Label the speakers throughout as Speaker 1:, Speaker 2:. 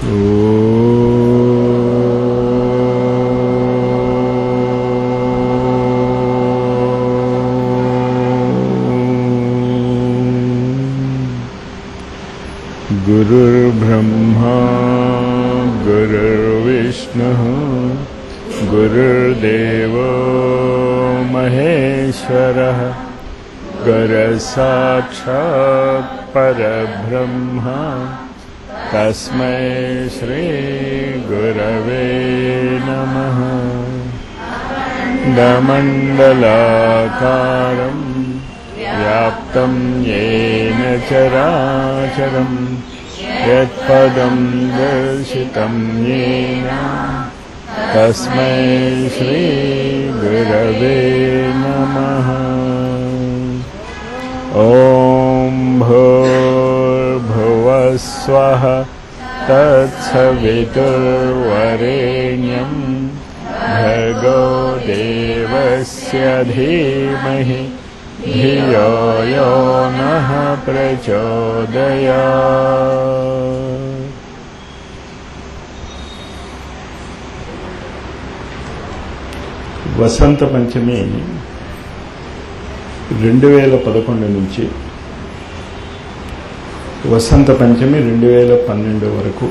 Speaker 1: गुरुर्ब्रह्मा गुरुर्विष्णुः गुरुर्देवो महेश्वरः गुरसाक्षात् परब्रह्मा तस्मै श्रीगुरवे नमः दमण्डलाकारम् व्याप्तं येन चराचरम् यत्पदं दर्शितं येन तस्मै श्रीगुरवे नमः ॐ भूर्भुवस्वः तत्सवितुर्वरेण्यं भर्गो देवस्य धीमहि धियो यो नः प्रचोदयात् వసంత పంచమి రెండు వేల పదకొండు నుంచి వసంత పంచమి రెండు వేల పన్నెండు వరకు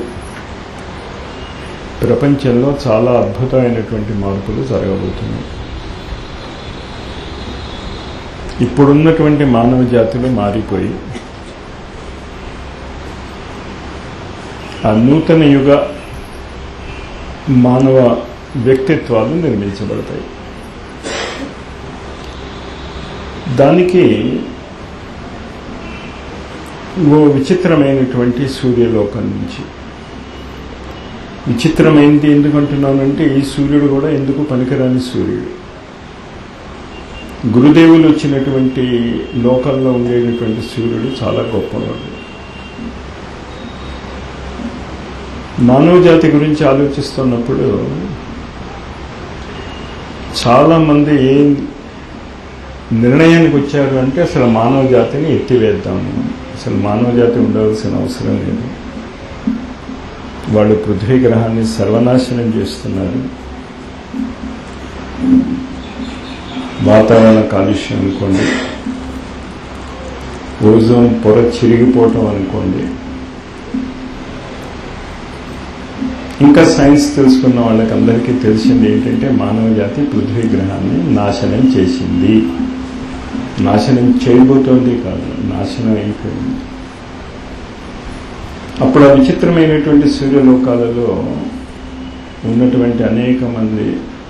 Speaker 1: ప్రపంచంలో చాలా అద్భుతమైనటువంటి మార్పులు జరగబోతున్నాయి ఇప్పుడున్నటువంటి మానవ జాతులు మారిపోయి ఆ నూతన యుగ మానవ వ్యక్తిత్వాలు నిర్మించబడతాయి దానికి ఓ విచిత్రమైనటువంటి సూర్యలోకం నుంచి విచిత్రమైనది ఎందుకంటున్నానంటే ఈ సూర్యుడు కూడా ఎందుకు పనికిరాని సూర్యుడు గురుదేవులు వచ్చినటువంటి లోకంలో ఉండేటటువంటి సూర్యుడు చాలా గొప్పవాడు మానవ జాతి గురించి ఆలోచిస్తున్నప్పుడు చాలామంది ఏ నిర్ణయానికి వచ్చారు అంటే అసలు మానవ జాతిని ఎత్తివేద్దాము అసలు మానవ జాతి ఉండవలసిన అవసరం లేదు వాళ్ళు పృథ్వీ గ్రహాన్ని సర్వనాశనం చేస్తున్నారు వాతావరణ కాలుష్యం అనుకోండి ఓజోన్ పొర చిరిగిపోవటం అనుకోండి ఇంకా సైన్స్ తెలుసుకున్న వాళ్ళకి అందరికీ తెలిసింది ఏంటంటే మానవ జాతి పృథ్వీ గ్రహాన్ని నాశనం చేసింది నాశనం చేయబోతోంది కాదు నాశనం అయిపోయింది అప్పుడు ఆ విచిత్రమైనటువంటి సూర్యలోకాలలో ఉన్నటువంటి అనేక మంది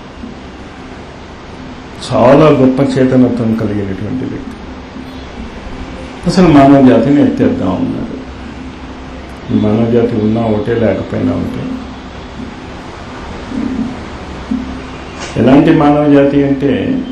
Speaker 1: చాలా గొప్ప చేతనత్వం కలిగినటువంటి వ్యక్తి అసలు మానవ జాతిని ఎత్తేద్దాం ఉన్నారు ఈ మానవ జాతి ఉన్నా ఒకటే లేకపోయినా ఒకటే ఎలాంటి మానవ జాతి అంటే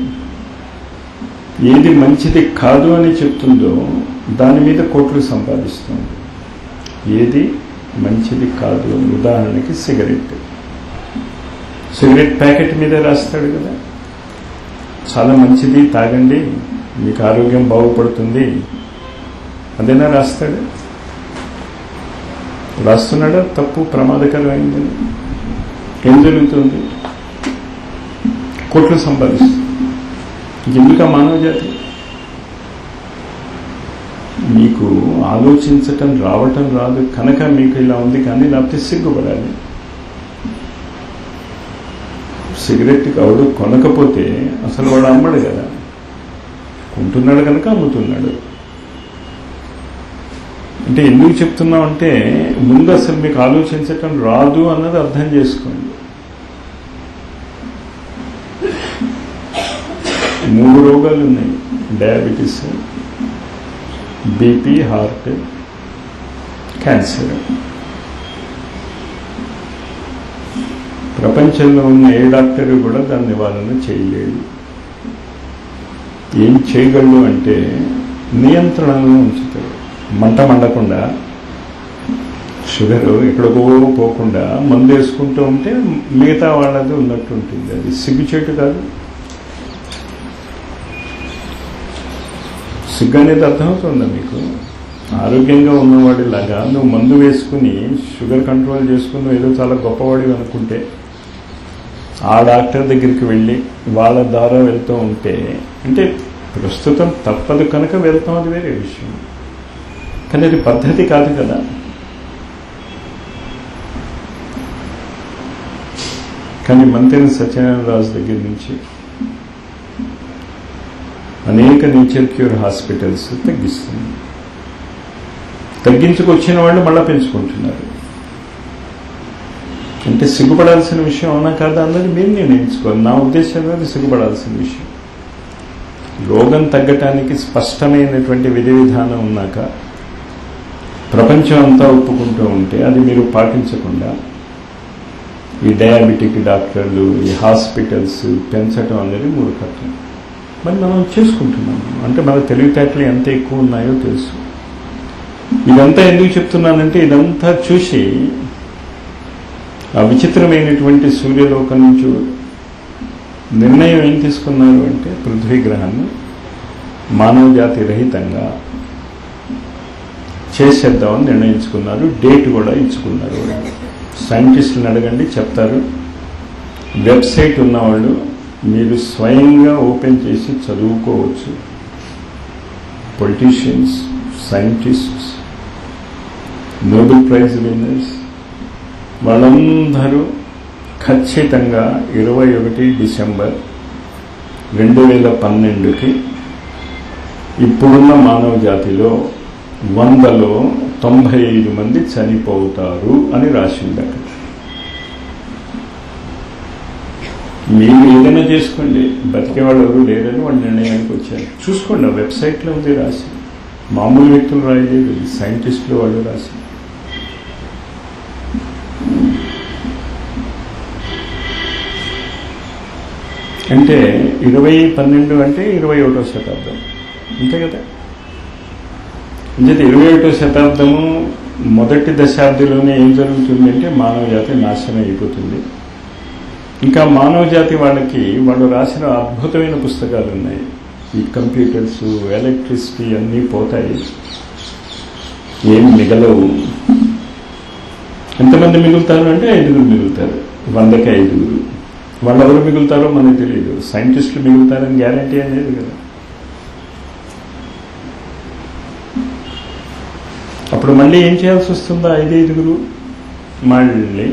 Speaker 1: ఏది మంచిది కాదు అని చెప్తుందో దాని మీద కోట్లు సంపాదిస్తుంది ఏది మంచిది కాదు ఉదాహరణకి సిగరెట్ సిగరెట్ ప్యాకెట్ మీద రాస్తాడు కదా చాలా మంచిది తాగండి మీకు ఆరోగ్యం బాగుపడుతుంది అదేనా రాస్తాడు రాస్తున్నాడా తప్పు ప్రమాదకరమైంది ఏం జరుగుతుంది కోట్లు సంపాదిస్తుంది ఎందుక మానవ జాతి మీకు ఆలోచించటం రావటం రాదు కనుక మీకు ఇలా ఉంది కానీ లేకపోతే సిగ్గుపడాలి సిగరెట్ ఎవడు కొనకపోతే అసలు వాడు అమ్మడు కదా కొంటున్నాడు కనుక అమ్ముతున్నాడు అంటే ఎందుకు చెప్తున్నాం అంటే ముందు అసలు మీకు ఆలోచించటం రాదు అన్నది అర్థం చేసుకోండి మూడు రోగాలు ఉన్నాయి డయాబెటీస్ బీపీ హార్ట్ క్యాన్సర్ ప్రపంచంలో ఉన్న ఏ డాక్టర్ కూడా దాని నివారణ చేయలేడు ఏం చేయగలడు అంటే నియంత్రణలో ఉంచుతాడు మంట మండకుండా షుగర్ ఎక్కడికో పోకుండా మందు వేసుకుంటూ ఉంటే మిగతా వాళ్ళది ఉన్నట్టు ఉంటుంది అది సిగ్గుచేటు కాదు సిగ్గు అనేది అర్థమవుతుందా మీకు ఆరోగ్యంగా ఉన్నవాడిలాగా నువ్వు మందు వేసుకుని షుగర్ కంట్రోల్ చేసుకుని ఏదో చాలా గొప్పవాడివి అనుకుంటే ఆ డాక్టర్ దగ్గరికి వెళ్ళి వాళ్ళ ద్వారా వెళ్తూ ఉంటే అంటే ప్రస్తుతం తప్పదు కనుక వెళ్తాం అది వేరే విషయం కానీ అది పద్ధతి కాదు కదా కానీ మంత్రి సత్యనారాయణ రాజు దగ్గర నుంచి అనేక నేచర్ క్యూర్ హాస్పిటల్స్ తగ్గిస్తుంది తగ్గించుకొచ్చిన వాళ్ళు మళ్ళీ పెంచుకుంటున్నారు అంటే సిగ్గుపడాల్సిన విషయం అవునా కాదా అన్నది మీరు నిర్ణయించుకోవాలి నా ఉద్దేశం అది సిగ్గుపడాల్సిన విషయం రోగం తగ్గటానికి స్పష్టమైనటువంటి విధి విధానం ఉన్నాక ప్రపంచం అంతా ఒప్పుకుంటూ ఉంటే అది మీరు పాటించకుండా ఈ డయాబెటిక్ డాక్టర్లు ఈ హాస్పిటల్స్ పెంచడం అనేది మూర్ఖత్వం మరి మనం చేసుకుంటున్నాము అంటే మన తెలివితేటలు ఎంత ఎక్కువ ఉన్నాయో తెలుసు ఇదంతా ఎందుకు చెప్తున్నానంటే ఇదంతా చూసి ఆ విచిత్రమైనటువంటి సూర్యలోకం నుంచి నిర్ణయం ఏం తీసుకున్నారు అంటే పృథ్వీ గ్రహాన్ని మానవ జాతి రహితంగా చేసేద్దామని నిర్ణయించుకున్నారు డేట్ కూడా ఇచ్చుకున్నారు వాళ్ళు సైంటిస్టులను అడగండి చెప్తారు వెబ్సైట్ ఉన్నవాళ్ళు మీరు స్వయంగా ఓపెన్ చేసి చదువుకోవచ్చు politicians scientists Nobel prize winners వాళ్ళందరూ ఖచ్చితంగా ఇరవై ఒకటి డిసెంబర్ రెండు వేల పన్నెండుకి ఇప్పుడున్న మానవ జాతిలో వందలో తొంభై ఐదు మంది చనిపోతారు అని రాసింది అక్కడ మీరు ఏదైనా చేసుకోండి బతికే వాళ్ళు ఎవరు లేరని వాళ్ళు నిర్ణయానికి వచ్చారు చూసుకోండి ఆ వెబ్సైట్లో ఉంది రాసి మామూలు వ్యక్తులు రాయలేదు సైంటిస్టులు వాళ్ళు రాసి అంటే ఇరవై పన్నెండు అంటే ఇరవై ఒకటో శతాబ్దం అంతే కదా అంటే ఇరవై ఒకటో శతాబ్దము మొదటి దశాబ్దిలోనే ఏం జరుగుతుంది అంటే మానవ జాతి నాశనం అయిపోతుంది ఇంకా మానవ జాతి వాళ్ళకి వాళ్ళు రాసిన అద్భుతమైన పుస్తకాలు ఉన్నాయి ఈ కంప్యూటర్స్ ఎలక్ట్రిసిటీ అన్నీ పోతాయి ఏం మిగలవు ఎంతమంది మిగులుతారు అంటే ఐదుగురు మిగులుతారు వందకి ఐదుగురు వాళ్ళు ఎవరు మిగులుతారో మనకు తెలియదు సైంటిస్టులు మిగులుతారని గ్యారంటీ అనేది కదా అప్పుడు మళ్ళీ ఏం చేయాల్సి వస్తుందో ఐదు ఐదుగురు మళ్ళీ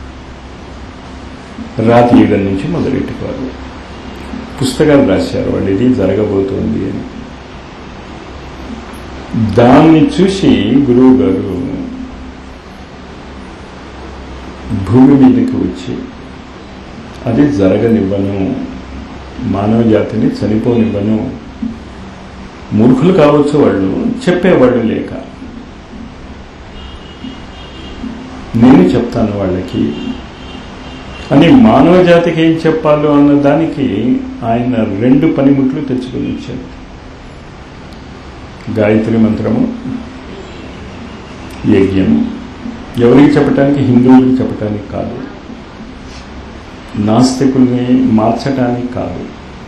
Speaker 1: రాతి యుగం నుంచి మొదలెట్టుకోవాలి పుస్తకాలు రాశారు వాళ్ళు ఇది జరగబోతోంది అని దాన్ని చూసి గురువు గారు భూమి మీదకి వచ్చి అది జరగనివ్వను మానవ జాతిని చనిపోనివ్వను మూర్ఖులు కావచ్చు వాళ్ళు చెప్పేవాళ్ళు లేక నేను చెప్తాను వాళ్ళకి అని మానవ జాతికి ఏం చెప్పాలో అన్న దానికి ఆయన రెండు పనిముట్లు తెచ్చుకొని వచ్చారు గాయత్రి మంత్రము యజ్ఞము ఎవరికి చెప్పటానికి హిందువులకు చెప్పటానికి కాదు నాస్తికుల్ని మార్చటానికి కాదు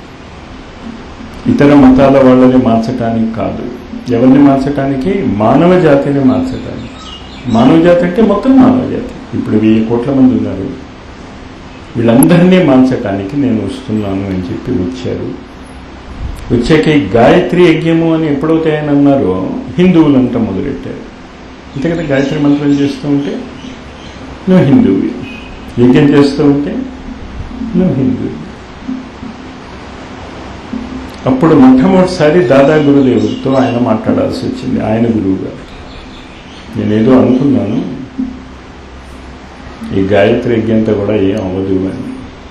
Speaker 1: ఇతర మతాల వాళ్ళని మార్చటానికి కాదు ఎవరిని మార్చటానికి మానవ జాతిని మార్చటానికి మానవ జాతి అంటే మొత్తం మానవ జాతి ఇప్పుడు వెయ్యి కోట్ల మంది ఉన్నారు వీళ్ళందరినీ మార్చటానికి నేను వస్తున్నాను అని చెప్పి వచ్చారు వచ్చాక ఈ గాయత్రి యజ్ఞము అని ఎప్పుడైతే ఆయన అన్నారో హిందువులంతా మొదలెట్టారు అంతే కదా గాయత్రి మంత్రం చేస్తూ ఉంటే నువ్వు హిందువువి యజ్ఞం చేస్తూ ఉంటే నువ్వు హిందువు అప్పుడు మొట్టమొదటిసారి దాదా గురుదేవుడితో ఆయన మాట్లాడాల్సి వచ్చింది ఆయన గురువు గారు నేనేదో అనుకున్నాను ఈ గాయత్రి యజ్ఞంతో కూడా ఏం అవ్వదు అని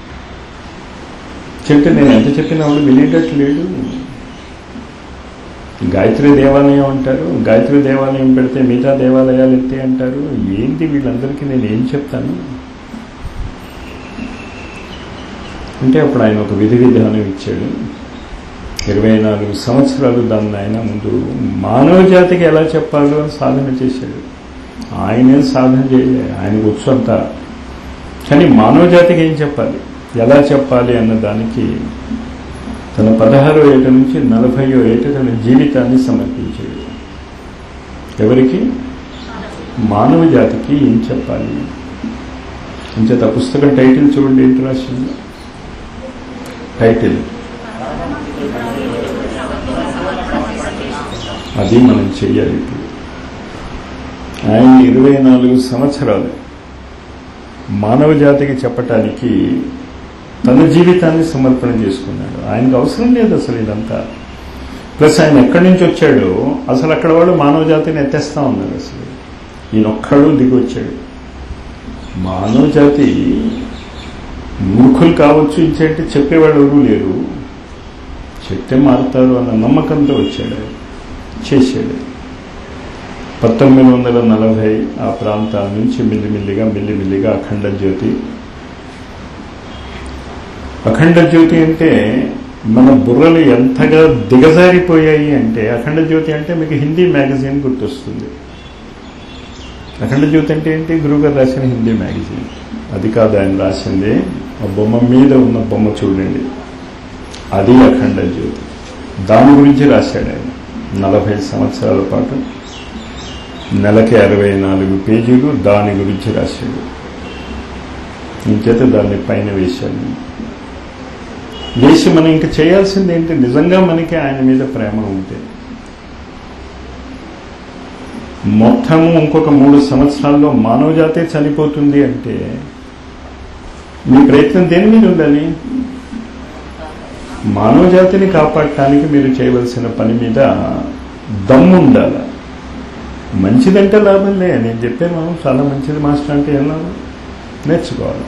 Speaker 1: చెప్తే నేను ఎంత చెప్పినా వాడు వినేటట్టు లేడు గాయత్రి దేవాలయం అంటారు గాయత్రి దేవాలయం పెడితే మిగతా దేవాలయాలు ఎత్తే అంటారు ఏంటి వీళ్ళందరికీ నేను ఏం చెప్తాను అంటే అప్పుడు ఆయన ఒక విధి విధానం ఇచ్చాడు ఇరవై నాలుగు సంవత్సరాలు దాన్ని ఆయన ముందు మానవ జాతికి ఎలా చెప్పాలో అని సాధన చేశాడు ఆయనే సాధన చేయలేదు ఆయనకు వచ్చు అంతా కానీ మానవ జాతికి ఏం చెప్పాలి ఎలా చెప్పాలి అన్న దానికి తన పదహారో ఏట నుంచి నలభైయో ఏట తన జీవితాన్ని సమర్పించాడు ఎవరికి మానవ జాతికి ఏం చెప్పాలి ఇంచేత ఆ పుస్తకం టైటిల్ చూడండి ఏంటి రాసింది టైటిల్ అది మనం చెయ్యాలి ఇప్పుడు ఆయన ఇరవై నాలుగు సంవత్సరాలు మానవ జాతికి చెప్పటానికి తన జీవితాన్ని సమర్పణ చేసుకున్నాడు ఆయనకు అవసరం లేదు అసలు ఇదంతా ప్లస్ ఆయన ఎక్కడి నుంచి వచ్చాడో అసలు అక్కడ వాడు మానవ జాతిని ఎత్తేస్తా ఉన్నారు అసలు ఈయన ఒక్కడు దిగి వచ్చాడు మానవ జాతి మూర్ఖులు కావచ్చు ఇంచేంటి చెప్పేవాడు ఎవరు లేరు చెప్తే మారుతారు అన్న నమ్మకంతో వచ్చాడు ఆయన. చేశాడు పంతొమ్మిది వందల నలభై ఆ ప్రాంతాల నుంచి మిల్లిమిల్లిగా మిల్లిమిల్లిగా అఖండ జ్యోతి అఖండ జ్యోతి అంటే మన బుర్రలు ఎంతగా దిగజారిపోయాయి అంటే అఖండ జ్యోతి అంటే మీకు హిందీ మ్యాగజైన్ గుర్తొస్తుంది అఖండ జ్యోతి అంటే ఏంటి గురువుగారు రాసిన హిందీ మ్యాగజైన్ అది కాదు ఆయన రాసింది ఆ బొమ్మ మీద ఉన్న బొమ్మ చూడండి అది అఖండ జ్యోతి దాని గురించి రాశాడు ఆయన నలభై సంవత్సరాల పాటు నెలకి అరవై నాలుగు పేజీలు దాని గురించి రాశాడు ఇంచేత దాన్ని పైన వేశాడు వేసి మనం ఇంకా చేయాల్సింది ఏంటి నిజంగా మనకి ఆయన మీద ప్రేమ ఉంటే మొత్తము ఇంకొక మూడు సంవత్సరాల్లో మానవ జాతే చనిపోతుంది అంటే మీ ప్రయత్నం దేని మీద ఉండాలి మానవ జాతిని కాపాడటానికి మీరు చేయవలసిన పని మీద దమ్ము ఉండాలి మంచిదంటే లాభంలే నేను చెప్పాను మనం చాలా మంచిది మాస్టర్ అంటే ఏం లాభం నేర్చుకోవాలి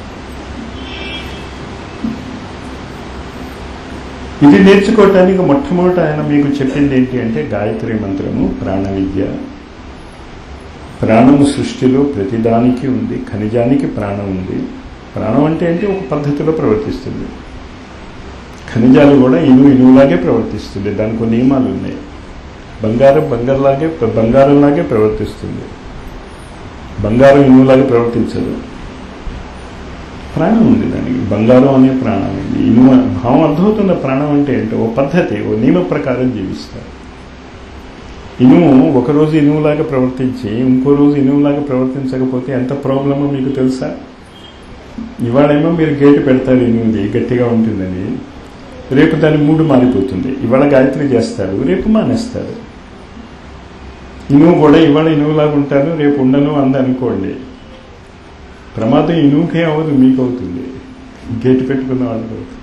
Speaker 1: ఇది నేర్చుకోవటానికి మొట్టమొదట ఆయన మీకు చెప్పింది ఏంటి అంటే గాయత్రి మంత్రము ప్రాణ విద్య ప్రాణము సృష్టిలో ప్రతిదానికి ఉంది ఖనిజానికి ప్రాణం ఉంది ప్రాణం అంటే ఏంటి ఒక పద్ధతిలో ప్రవర్తిస్తుంది ఖనిజాలు కూడా ఇనువు ఇనువులాగే ప్రవర్తిస్తుంది దానికి కొన్ని నియమాలు ఉన్నాయి బంగారం బంగారులాగే బంగారంలాగే ప్రవర్తిస్తుంది బంగారం ఇనువులాగే ప్రవర్తించదు ప్రాణం ఉంది దానికి బంగారం అనే ప్రాణం ఉంది ఇనువ భావం అర్థమవుతున్న ప్రాణం అంటే ఏంటో ఓ పద్ధతి ఓ నియమ ప్రకారం జీవిస్తారు ఇనుము ఒకరోజు ఇనువులాగా ప్రవర్తించి ఇంకో రోజు ఇనువులాగా ప్రవర్తించకపోతే ఎంత ప్రాబ్లమో మీకు తెలుసా ఇవాళేమో మీరు గేటు పెడతారు ఇనువుది గట్టిగా ఉంటుందని రేపు దాని మూడు మారిపోతుంది ఇవాళ గాయత్రి చేస్తారు రేపు మానేస్తారు ఇనువు కూడా ఇవాళ ఇనువులాగా ఉంటాను రేపు ఉండను అంది అనుకోండి ప్రమాదం ఇనువుకే అవ్వదు మీకు అవుతుంది గేటు పెట్టుకున్న వాళ్ళకి అవుతుంది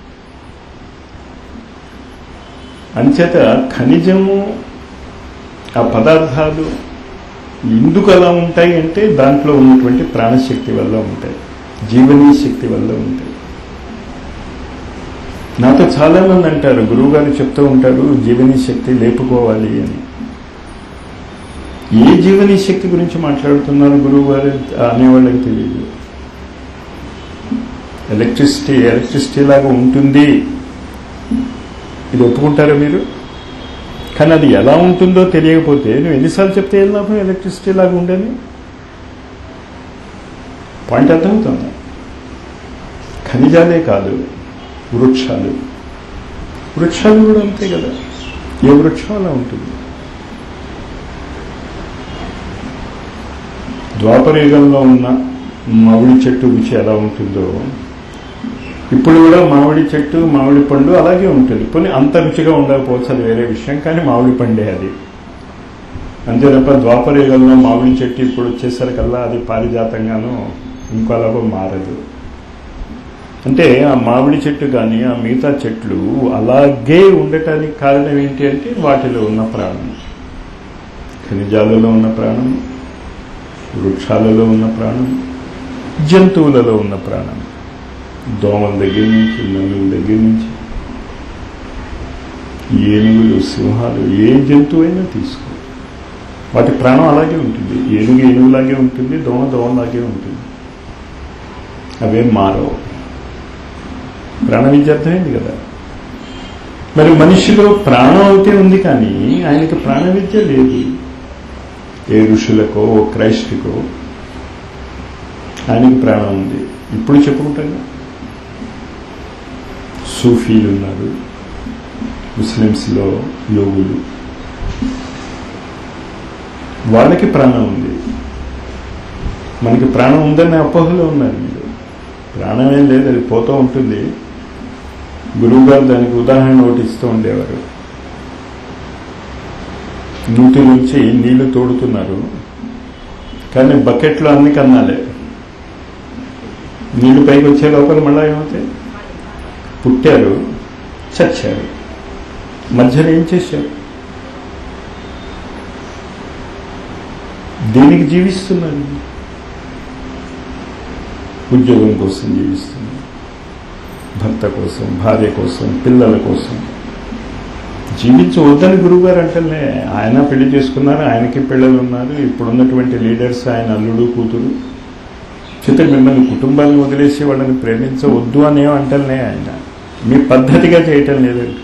Speaker 1: అంచేత ఖనిజము ఆ పదార్థాలు ఎందుకు అలా ఉంటాయి అంటే దాంట్లో ఉన్నటువంటి ప్రాణశక్తి వల్ల ఉంటాయి జీవనీ శక్తి వల్ల ఉంటాయి నాతో చాలా మంది అంటారు గురువుగారు చెప్తూ ఉంటారు జీవనీ శక్తి లేపుకోవాలి అని ఏ జీవనీ శక్తి గురించి మాట్లాడుతున్నారు గురువు గారు అనేవాళ్ళకి తెలియదు ఎలక్ట్రిసిటీ ఎలక్ట్రిసిటీ లాగా ఉంటుంది ఇది ఒప్పుకుంటారా మీరు కానీ అది ఎలా ఉంటుందో తెలియకపోతే నువ్వు ఎన్నిసార్లు చెప్తే ఏం లాభం ఎలక్ట్రిసిటీ లాగా ఉండని పాయింట్ అర్థమవుతుంది ఖనిజాలే కాదు వృక్షాలు వృక్షాలు కూడా అంతే కదా ఏ వృక్షం అలా ఉంటుంది ద్వాపరయుగంలో ఉన్న మామిడి చెట్టు రుచి ఎలా ఉంటుందో ఇప్పుడు కూడా మామిడి చెట్టు మామిడి పండు అలాగే ఉంటుంది పోనీ అంత రుచిగా ఉండకపోవచ్చు అది వేరే విషయం కానీ మామిడి పండే అది అంతే తప్ప ద్వాపరయుగంలో మామిడి చెట్టు ఇప్పుడు వచ్చేసరికల్లా అది పారిజాతంగాను ఇంకో అలాగో మారదు అంటే ఆ మామిడి చెట్టు కానీ ఆ మిగతా చెట్లు అలాగే ఉండటానికి కారణం ఏంటి అంటే వాటిలో ఉన్న ప్రాణం ఖనిజాలలో ఉన్న ప్రాణం వృక్షాలలో ఉన్న ప్రాణం జంతువులలో ఉన్న ప్రాణం దోమల దగ్గర నుంచి నలుగుల దగ్గర నుంచి ఏనుగులు సింహాలు ఏ జంతువు అయినా తీసుకో వాటి ప్రాణం అలాగే ఉంటుంది ఏనుగు ఏనుగులాగే ఉంటుంది దోమ దోమలాగే ఉంటుంది అవేం మారవు ప్రాణ విద్య అర్థమైంది కదా మరి మనిషిలో ప్రాణం అయితే ఉంది కానీ ఆయనకి ప్రాణ విద్య లేదు ఏ ఋషులకో ఓ క్రైస్టుకో ఆయనకి ప్రాణం ఉంది ఇప్పుడు చెప్పుకుంటాను సూఫీలు ఉన్నారు ముస్లిమ్స్లో యోగులు వాళ్ళకి ప్రాణం ఉంది మనకి ప్రాణం ఉందనే అపోహలో ఉన్నారు మీరు ప్రాణం ఏం లేదు అది పోతూ ఉంటుంది గురువు గారు దానికి ఉదాహరణ ఒకటి ఇస్తూ ఉండేవారు నూతి నుంచి నీళ్లు తోడుతున్నారు కానీ బకెట్లో అన్ని కన్నాలే నీళ్లు పైకి వచ్చే లోపల మళ్ళీ ఏమవుతాయి పుట్టారు చచ్చారు మధ్యలో ఏం చేశారు దేనికి జీవిస్తున్నారు ఉద్యోగం కోసం జీవిస్తున్నారు భర్త కోసం భార్య కోసం పిల్లల కోసం జీవించవద్దని గురువుగారు అంటేనే ఆయన పెళ్లి చేసుకున్నారు ఆయనకి పిల్లలు ఉన్నారు ఇప్పుడున్నటువంటి లీడర్స్ ఆయన అల్లుడు కూతురు చిత్త మిమ్మల్ని కుటుంబాన్ని వదిలేసి వాళ్ళని ప్రేమించవద్దు అనే అంటలనే ఆయన మీ పద్ధతిగా చేయటం లేదండి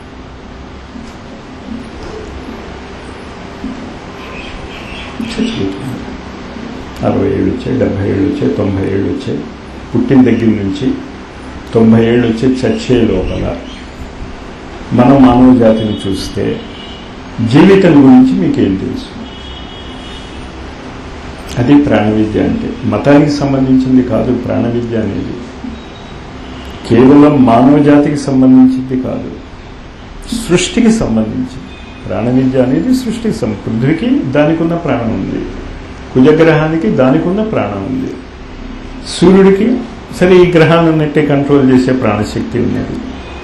Speaker 1: చచ్చిపోతున్నారు అరవై ఏళ్ళు వచ్చాయి డెబ్బై ఏళ్ళు వచ్చాయి తొంభై ఏళ్ళు వచ్చాయి పుట్టిన దగ్గర నుంచి తొంభై ఏళ్ళు వచ్చి చచ్చే లోపల మనం మానవ జాతిని చూస్తే జీవితం గురించి మీకేం తెలుసు అది ప్రాణ విద్య అంటే మతానికి సంబంధించింది కాదు ప్రాణ విద్య అనేది కేవలం మానవ జాతికి సంబంధించింది కాదు సృష్టికి సంబంధించింది ప్రాణ విద్య అనేది సృష్టికి సం పృథ్వీకి దానికి ఉన్న ప్రాణం ఉంది కుజగ్రహానికి దానికి ఉన్న ప్రాణం ఉంది సూర్యుడికి సరే ఈ గ్రహాలన్నిటి కంట్రోల్ చేసే ప్రాణశక్తి ఉన్నది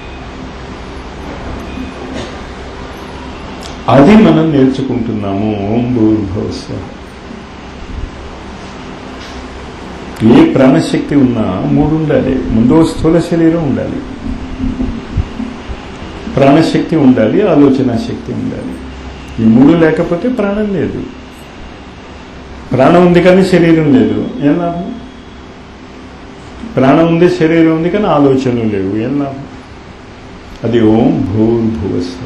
Speaker 1: అది మనం నేర్చుకుంటున్నాము ఓం భూర్భవస్వ ఏ ప్రాణశక్తి ఉన్నా మూడు ఉండాలి ముందు స్థూల శరీరం ఉండాలి ప్రాణశక్తి ఉండాలి ఆలోచన శక్తి ఉండాలి ఈ మూడు లేకపోతే ప్రాణం లేదు ప్రాణం ఉంది కానీ శరీరం లేదు ఏం లాభం ప్రాణం ఉంది శరీరం ఉంది కానీ ఆలోచనలు లేవు ఏం లాభం అది ఓం భూర్భువస్వ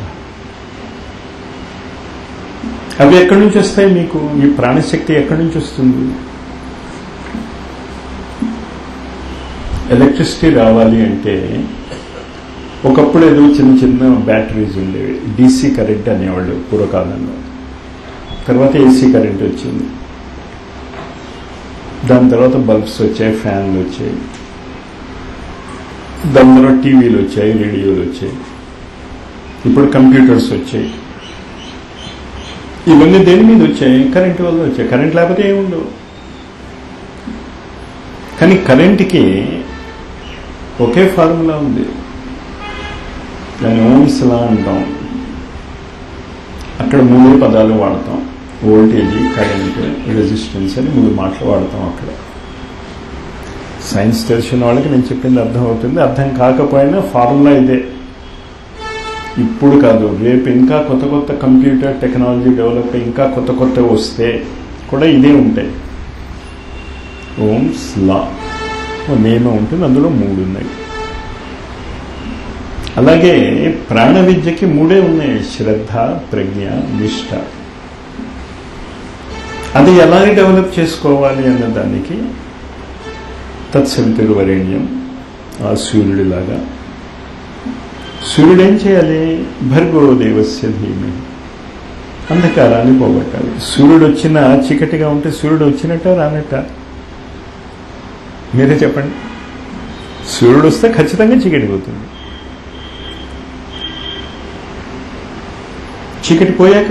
Speaker 1: అవి ఎక్కడి నుంచి వస్తాయి మీకు ఈ ప్రాణశక్తి ఎక్కడి నుంచి వస్తుంది ఎలక్ట్రిసిటీ రావాలి అంటే ఒకప్పుడు ఏదో చిన్న చిన్న బ్యాటరీస్ ఉండేవి డీసీ కరెంట్ అనేవాళ్ళు పూర్వకాలంలో తర్వాత ఏసీ కరెంట్ వచ్చింది దాని తర్వాత బల్బ్స్ వచ్చాయి ఫ్యాన్లు వచ్చాయి దాని తర్వాత టీవీలు వచ్చాయి రేడియోలు వచ్చాయి ఇప్పుడు కంప్యూటర్స్ వచ్చాయి ఇవన్నీ దేని మీద వచ్చాయి కరెంట్ వల్ల వచ్చాయి కరెంట్ లేకపోతే ఏముండవు కానీ కరెంట్కి ఒకే ఫార్ములా ఉంది దాని ఓమ్స్ లా అంటాం అక్కడ మూడే పదాలు వాడతాం వోల్టేజ్ కరెంట్ రెసిస్టెన్స్ అని మూడు మాటలు వాడతాం అక్కడ సైన్స్ తెలిసిన వాళ్ళకి నేను చెప్పింది అర్థం అవుతుంది అర్థం కాకపోయినా ఫార్ములా ఇదే ఇప్పుడు కాదు రేపు ఇంకా కొత్త కొత్త కంప్యూటర్ టెక్నాలజీ డెవలప్ ఇంకా కొత్త కొత్త వస్తే కూడా ఇదే ఉంటాయి ఓమ్స్ లా నియమం ఉంటుంది అందులో మూడు ఉన్నాయి అలాగే ప్రాణ విద్యకి మూడే ఉన్నాయి శ్రద్ధ ప్రజ్ఞ నిష్ఠ అది ఎలాగ డెవలప్ చేసుకోవాలి అన్న దానికి తత్సవితురు వరేణ్యం ఆ సూర్యుడిలాగా సూర్యుడు ఏం చేయాలి భర్గో దేవస్య ధీమి అంధకారాన్ని పోగొట్టాలి సూర్యుడు వచ్చిన చీకటిగా ఉంటే సూర్యుడు వచ్చినట్ట రానట్ట మీరే చెప్పండి సూర్యుడు వస్తే ఖచ్చితంగా చీకటి పోతుంది చీకటి పోయాక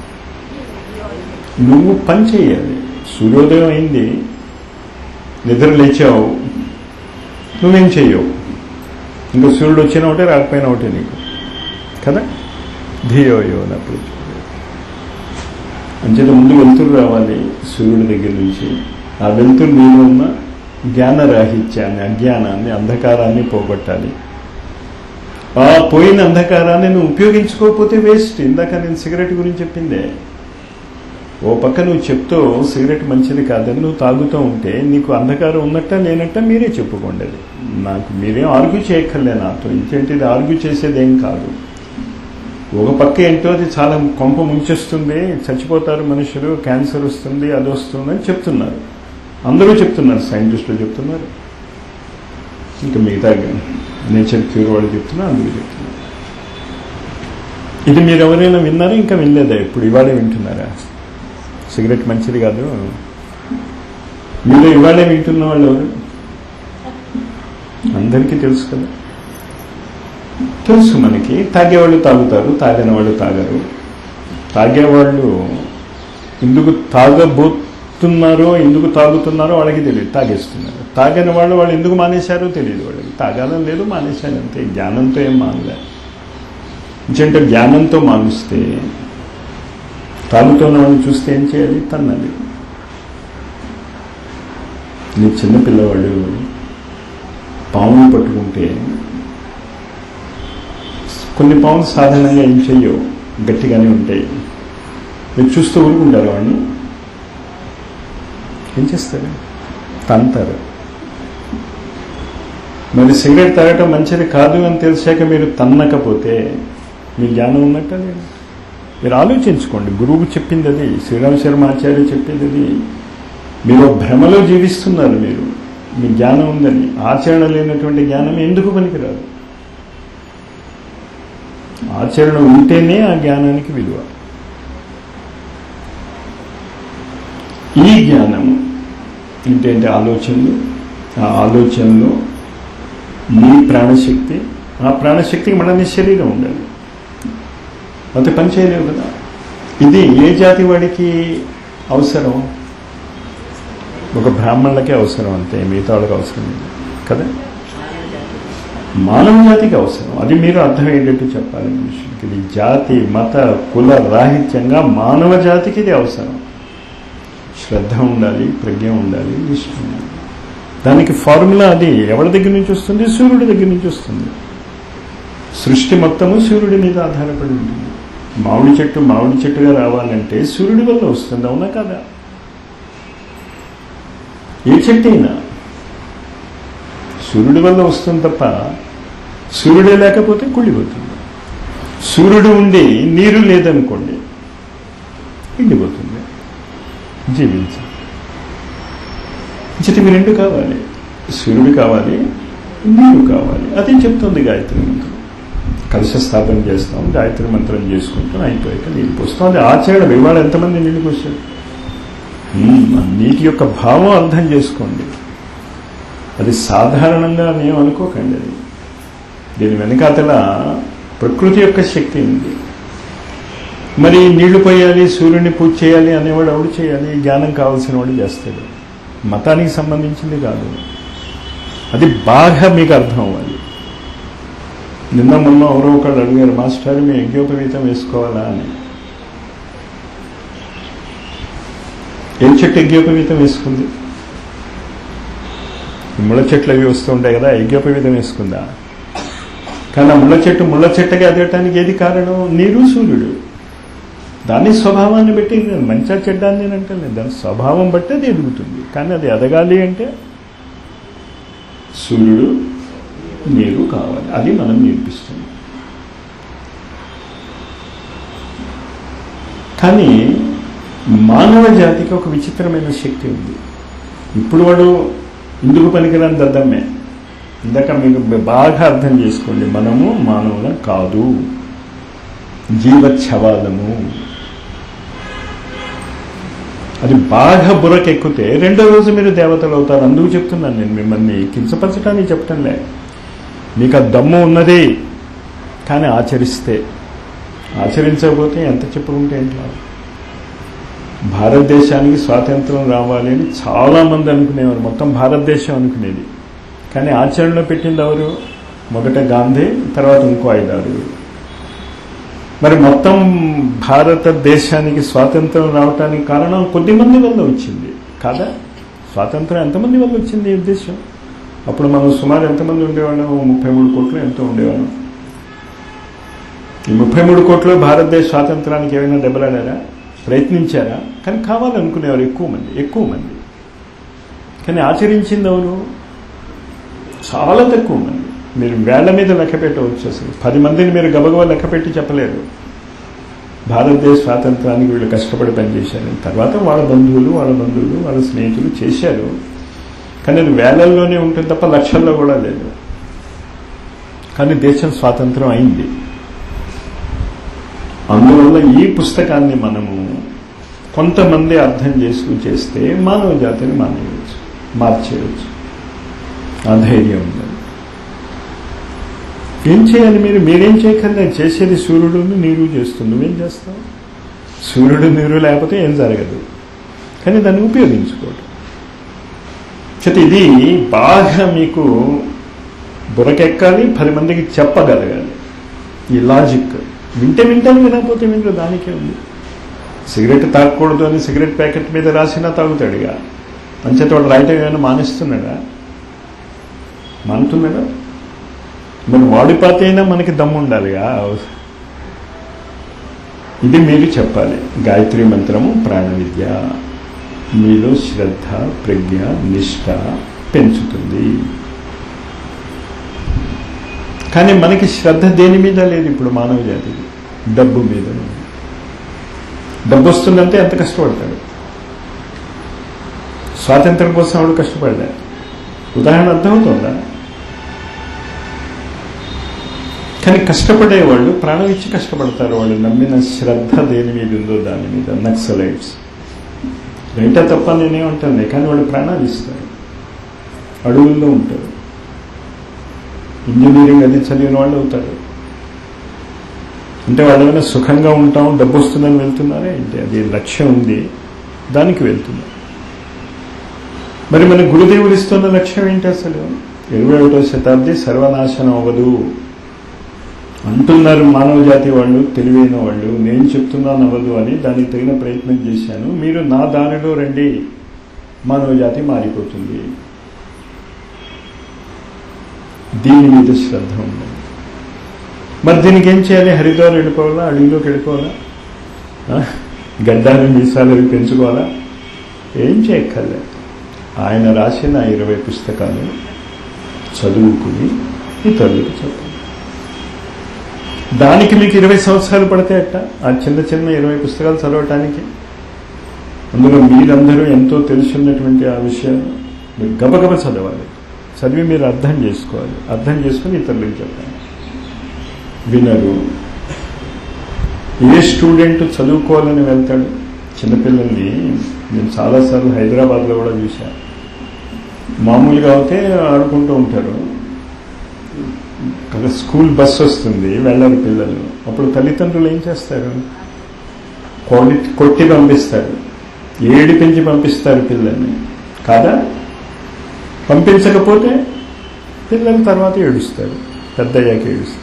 Speaker 1: నువ్వు పని చేయాలి సూర్యోదయం అయింది నిద్ర లేచావు నువ్వేం చెయ్యవు ఇంకా సూర్యుడు వచ్చిన ఒకటే రాకపోయినా ఒకటే నీకు కదా ధియోయో అన్నప్పుడు అంచేత ముందు వెలుతురు రావాలి సూర్యుడి దగ్గర నుంచి ఆ వెలుతురు నీలో ఉన్న జ్ఞానరాహిత్యాన్ని అజ్ఞానాన్ని అంధకారాన్ని పోగొట్టాలి ఆ పోయిన అంధకారాన్ని నువ్వు ఉపయోగించుకోకపోతే వేస్ట్ ఇందాక నేను సిగరెట్ గురించి చెప్పిందే ఓ పక్క నువ్వు చెప్తూ సిగరెట్ మంచిది కాదని నువ్వు తాగుతూ ఉంటే నీకు అంధకారం ఉన్నట్ట లేనట్ట మీరే చెప్పుకోండి అది నాకు మీరేం ఆర్గ్యూ చేయక్కర్లే నాతో ఇంకేంటిది ఆర్గ్యూ చేసేది ఏం కాదు ఒక పక్క ఏంటో అది చాలా కొంప ముంచేస్తుంది చచ్చిపోతారు మనుషులు క్యాన్సర్ వస్తుంది అది వస్తుంది అని చెప్తున్నారు అందరూ చెప్తున్నారు సైంటిస్టులు చెప్తున్నారు ఇంకా మిగతా నేచర్ క్యూర్ వాళ్ళు చెప్తున్నారు అందరూ చెప్తున్నారు ఇది మీరు ఎవరైనా విన్నారా ఇంకా వినలేదా ఇప్పుడు ఇవాళే వింటున్నారా సిగరెట్ మంచిది కాదు మీరు ఇవాళే వింటున్న వాళ్ళు ఎవరు అందరికీ తెలుసు కదా తెలుసు మనకి తాగేవాళ్ళు తాగుతారు తాగిన వాళ్ళు తాగరు తాగేవాళ్ళు ఎందుకు తాగబోతున్నారో ఎందుకు తాగుతున్నారో వాళ్ళకి తెలియదు తాగేస్తున్నారు తాగిన వాళ్ళు వాళ్ళు ఎందుకు మానేశారో తెలియదు వాళ్ళకి తాగాలని లేదు మానేశారు అంతే జ్ఞానంతో ఏం మానలే ఎందుకంటే జ్ఞానంతో మానుస్తే తాగుతున్న వాళ్ళని చూస్తే ఏం చేయాలి తన్నది నీ చిన్న పిల్లవాళ్ళు పామును పట్టుకుంటే కొన్ని పాములు సాధారణంగా ఏం చెయ్యవు గట్టిగానే ఉంటాయి మీరు చూస్తూ ఊరుకుంటారు వాడిని ఏం చేస్తారు తంతారు మరి సిగరెట్ తాగటం మంచిది కాదు అని తెలిసాక మీరు తన్నకపోతే మీ జ్ఞానం ఉన్నట్ట లేదు మీరు ఆలోచించుకోండి గురువు చెప్పింది అది శ్రీరామ్ శర్మ ఆచార్య చెప్పింది అది మీరు భ్రమలో జీవిస్తున్నారు మీరు మీ జ్ఞానం ఉందని ఆచరణ లేనటువంటి జ్ఞానం ఎందుకు పనికిరాదు ఆచరణ ఉంటేనే ఆ జ్ఞానానికి విలువ ఈ జ్ఞానము ఏంటంటే ఆలోచనలు ఆ ఆలోచనలో మీ ప్రాణశక్తి ఆ ప్రాణశక్తికి మన నీ శరీరం ఉండాలి అంత పని చేయలేవు కదా ఇది ఏ జాతి వాడికి అవసరం ఒక బ్రాహ్మణులకే అవసరం అంతే మిగతా వాళ్ళకి అవసరం లేదు కదా మానవ జాతికి అవసరం అది మీరు అర్థమయ్యేటట్టు చెప్పాలి మనుషులకి ఇది జాతి మత కుల రాహిత్యంగా మానవ జాతికి ఇది అవసరం శ్రద్ధ ఉండాలి ప్రజ్ఞ ఉండాలి నిష్ఠ ఉండాలి దానికి ఫార్ములా అది ఎవరి దగ్గర నుంచి వస్తుంది సూర్యుడి దగ్గర నుంచి వస్తుంది సృష్టి మొత్తము సూర్యుడి మీద ఆధారపడి ఉంటుంది మామిడి చెట్టు మామిడి చెట్టుగా రావాలంటే సూర్యుడి వల్ల వస్తుంది అవునా కదా ఏ చెట్టు అయినా సూర్యుడి వల్ల వస్తుంది తప్ప సూర్యుడే లేకపోతే కుళ్ళిపోతుంది సూర్యుడు ఉండి నీరు లేదనుకోండి ఎండిపోతుంది జీవించ చిటికి రెండు కావాలి సూర్యుడు కావాలి నీరు కావాలి అదే చెప్తుంది గాయత్రి మంత్రం కలశ స్థాపన చేస్తాం గాయత్రి మంత్రం చేసుకుంటాం అయిపోయాక నీళ్ళు పోస్తాం అది ఆచరణ ఇవాళ ఎంతమంది నీళ్ళు పోసారు నీటి యొక్క భావం అర్థం చేసుకోండి అది సాధారణంగా మేము అనుకోకండి అది దీని వెనకాతల ప్రకృతి యొక్క శక్తి ఉంది మరి నీళ్లు పోయాలి సూర్యుడిని పూజ చేయాలి అనేవాడు ఎవడు చేయాలి జ్ఞానం కావాల్సిన వాడు చేస్తాడు మతానికి సంబంధించింది కాదు అది బాగా మీకు అర్థం అవ్వాలి నిన్న మొన్న ఎవరో ఒకళ్ళు అడిగారు మాస్టర్ మీ యజ్ఞోపవీతం వేసుకోవాలా అని ఏం చెట్టు యజ్ఞోపవీతం వేసుకుంది ముళ్ళ చెట్లు అవి వస్తూ ఉంటాయి కదా యజ్ఞోపవీతం వేసుకుందా కానీ ఆ ముళ్ళ చెట్టు ముళ్ళ చెట్టుగా ఎదగటానికి ఏది కారణం నీరు సూర్యుడు దాని స్వభావాన్ని బట్టి మంచిగా చెడ్డ అని నేను అంటే దాని స్వభావం బట్టి అది ఎదుగుతుంది కానీ అది ఎదగాలి అంటే సూర్యుడు నీరు కావాలి అది మనం నేర్పిస్తుంది కానీ మానవ జాతికి ఒక విచిత్రమైన శక్తి ఉంది ఇప్పుడు వాడు ఇందుకు పనికిరాని దద్దమ్మే ఇందాక మీకు బాగా అర్థం చేసుకోండి మనము మానవులం కాదు జీవచ్ఛవాలము అది బాగా బుర్రకెక్కితే రెండో రోజు మీరు దేవతలు అవుతారు అందుకు చెప్తున్నాను నేను మిమ్మల్ని కించపరచడానికి చెప్పటంలే మీకు ఆ దమ్ము ఉన్నది కానీ ఆచరిస్తే ఆచరించకపోతే ఎంత చెప్పుకుంటే ఏంటి భారతదేశానికి స్వాతంత్రం రావాలి అని చాలామంది అనుకునేవారు మొత్తం భారతదేశం అనుకునేది కానీ ఆచరణలో పెట్టింది ఎవరు మొదట గాంధీ తర్వాత ఇంకో ఐదారు మరి మొత్తం భారతదేశానికి స్వాతంత్రం రావటానికి కారణం కొద్దిమంది వల్ల వచ్చింది కాదా స్వాతంత్రం ఎంతమంది వల్ల వచ్చింది ఈ ఉద్దేశం అప్పుడు మనం సుమారు ఎంతమంది ఉండేవాళ్ళం ముప్పై మూడు కోట్లు ఎంతో ఉండేవాళ్ళం ఈ ముప్పై మూడు కోట్లు భారతదేశ స్వాతంత్రానికి ఏమైనా దెబ్బలాడారా ప్రయత్నించారా కానీ కావాలనుకునేవారు ఎక్కువ మంది ఎక్కువ మంది కానీ ఆచరించింది ఎవరు చాలా తక్కువ మంది మీరు వేళ్ల మీద లెక్క పెట్టవచ్చు అసలు పది మందిని మీరు గబగబా లెక్క పెట్టి చెప్పలేరు భారతదేశ స్వాతంత్రానికి వీళ్ళు కష్టపడి పనిచేశారు తర్వాత వాళ్ళ బంధువులు వాళ్ళ బంధువులు వాళ్ళ స్నేహితులు చేశారు కానీ అది వేలల్లోనే ఉంటుంది తప్ప లక్షల్లో కూడా లేదు కానీ దేశం స్వాతంత్రం అయింది అందువల్ల ఈ పుస్తకాన్ని మనము కొంతమంది అర్థం చేసుకుని చేస్తే మానవ జాతిని మానేయవచ్చు మార్చేయవచ్చు ఆ ధైర్యం ఉండాలి ఏం చేయాలి మీరు మీరేం చేయక్కర్లేదు చేసేది సూర్యుడు నీరు చేస్తుంది నువ్వేం చేస్తావు సూర్యుడు నీరు లేకపోతే ఏం జరగదు కానీ దాన్ని ఉపయోగించుకోవడం చేత ఇది బాగా మీకు బురకెక్కాలి పది మందికి చెప్పగలగాలి ఈ లాజిక్ వింటే వింటాను వినకపోతే వింటారు దానికే ఉంది సిగరెట్ తాగకూడదు అని సిగరెట్ ప్యాకెట్ మీద రాసినా తాగుతాడుగా అంచేత వాడు రాయటం ఏమైనా మానేస్తున్నాడా మానుతున్నాడా మరి వాడిపోతే అయినా మనకి దమ్ము ఉండాలిగా ఇది మీరు చెప్పాలి గాయత్రి మంత్రము ప్రాణ విద్య మీలో శ్రద్ధ ప్రజ్ఞ నిష్ట పెంచుతుంది కానీ మనకి శ్రద్ధ దేని మీద లేదు ఇప్పుడు మానవ జాతికి డబ్బు మీద ఉంది. డబ్బు వస్తుందంటే ఎంత కష్టపడతాడు స్వాతంత్రం కోసం ఆవిడ కష్టపడ్డా ఉదాహరణ అర్థమవుతుందా కానీ కష్టపడే వాళ్ళు ప్రాణం ఇచ్చి కష్టపడతారు వాళ్ళు నమ్మిన శ్రద్ధ దేని మీద ఉందో దాని మీద నక్సలైట్స్ రైటా తప్ప నేనేమంటాను కానీ వాళ్ళు ప్రాణాలు ఇస్తారు అడవుల్లో ఉంటారు ఇంజనీరింగ్ అది చదివిన వాళ్ళు అవుతారు అంటే వాళ్ళు ఏమైనా సుఖంగా ఉంటాం డబ్బు వస్తుందని వెళ్తున్నారా ఏంటి అది లక్ష్యం ఉంది దానికి వెళ్తున్నారు మరి మన గురుదేవుడు ఇస్తున్న లక్ష్యం ఏంటి అసలు ఇరవై ఒకటో శతాబ్ది సర్వనాశనం అవ్వదు అంటున్నారు మానవ జాతి వాళ్ళు తెలివైన వాళ్ళు నేను చెప్తున్నాను అవ్వదు అని దానికి తగిన ప్రయత్నం చేశాను మీరు నా దారిలో రండి మానవ జాతి మారిపోతుంది దీని మీద శ్రద్ధ ఉండాలి మరి దీనికి ఏం చేయాలి హరిద్వార్ వెళ్ళిపోవాలా అడవిలోకి వెళ్ళిపోవాలా ఆ? గడ్డాలు మీసాలు అవి పెంచుకోవాలా ఏం చేయక్కర్లే ఆయన రాసిన ఇరవై పుస్తకాలు చదువుకుని ఇతరులకు చెప్పాలి దానికి మీకు ఇరవై సంవత్సరాలు పడితే అట్ట ఆ చిన్న చిన్న ఇరవై పుస్తకాలు చదవటానికి అందులో మీరందరూ ఎంతో తెలుసున్నటువంటి ఆ విషయాలు మీరు గబగబ చదవాలి చదివి మీరు అర్థం చేసుకోవాలి అర్థం చేసుకుని ఇతరులకు చెప్పాలి వినరు ఏ స్టూడెంట్ చదువుకోవాలని వెళ్తాడు చిన్నపిల్లల్ని నేను చాలాసార్లు హైదరాబాద్లో కూడా చూశాను మామూలుగా అయితే ఆడుకుంటూ ఉంటారు ఒక స్కూల్ బస్ వస్తుంది వెళ్ళరు పిల్లలు అప్పుడు తల్లిదండ్రులు ఏం చేస్తారు కొట్టి కొట్టి పంపిస్తారు ఏడి పెంచి పంపిస్తారు పిల్లల్ని కాదా పంపించకపోతే పిల్లల తర్వాత ఏడుస్తారు పెద్ద అయ్యాక ఏడుస్తారు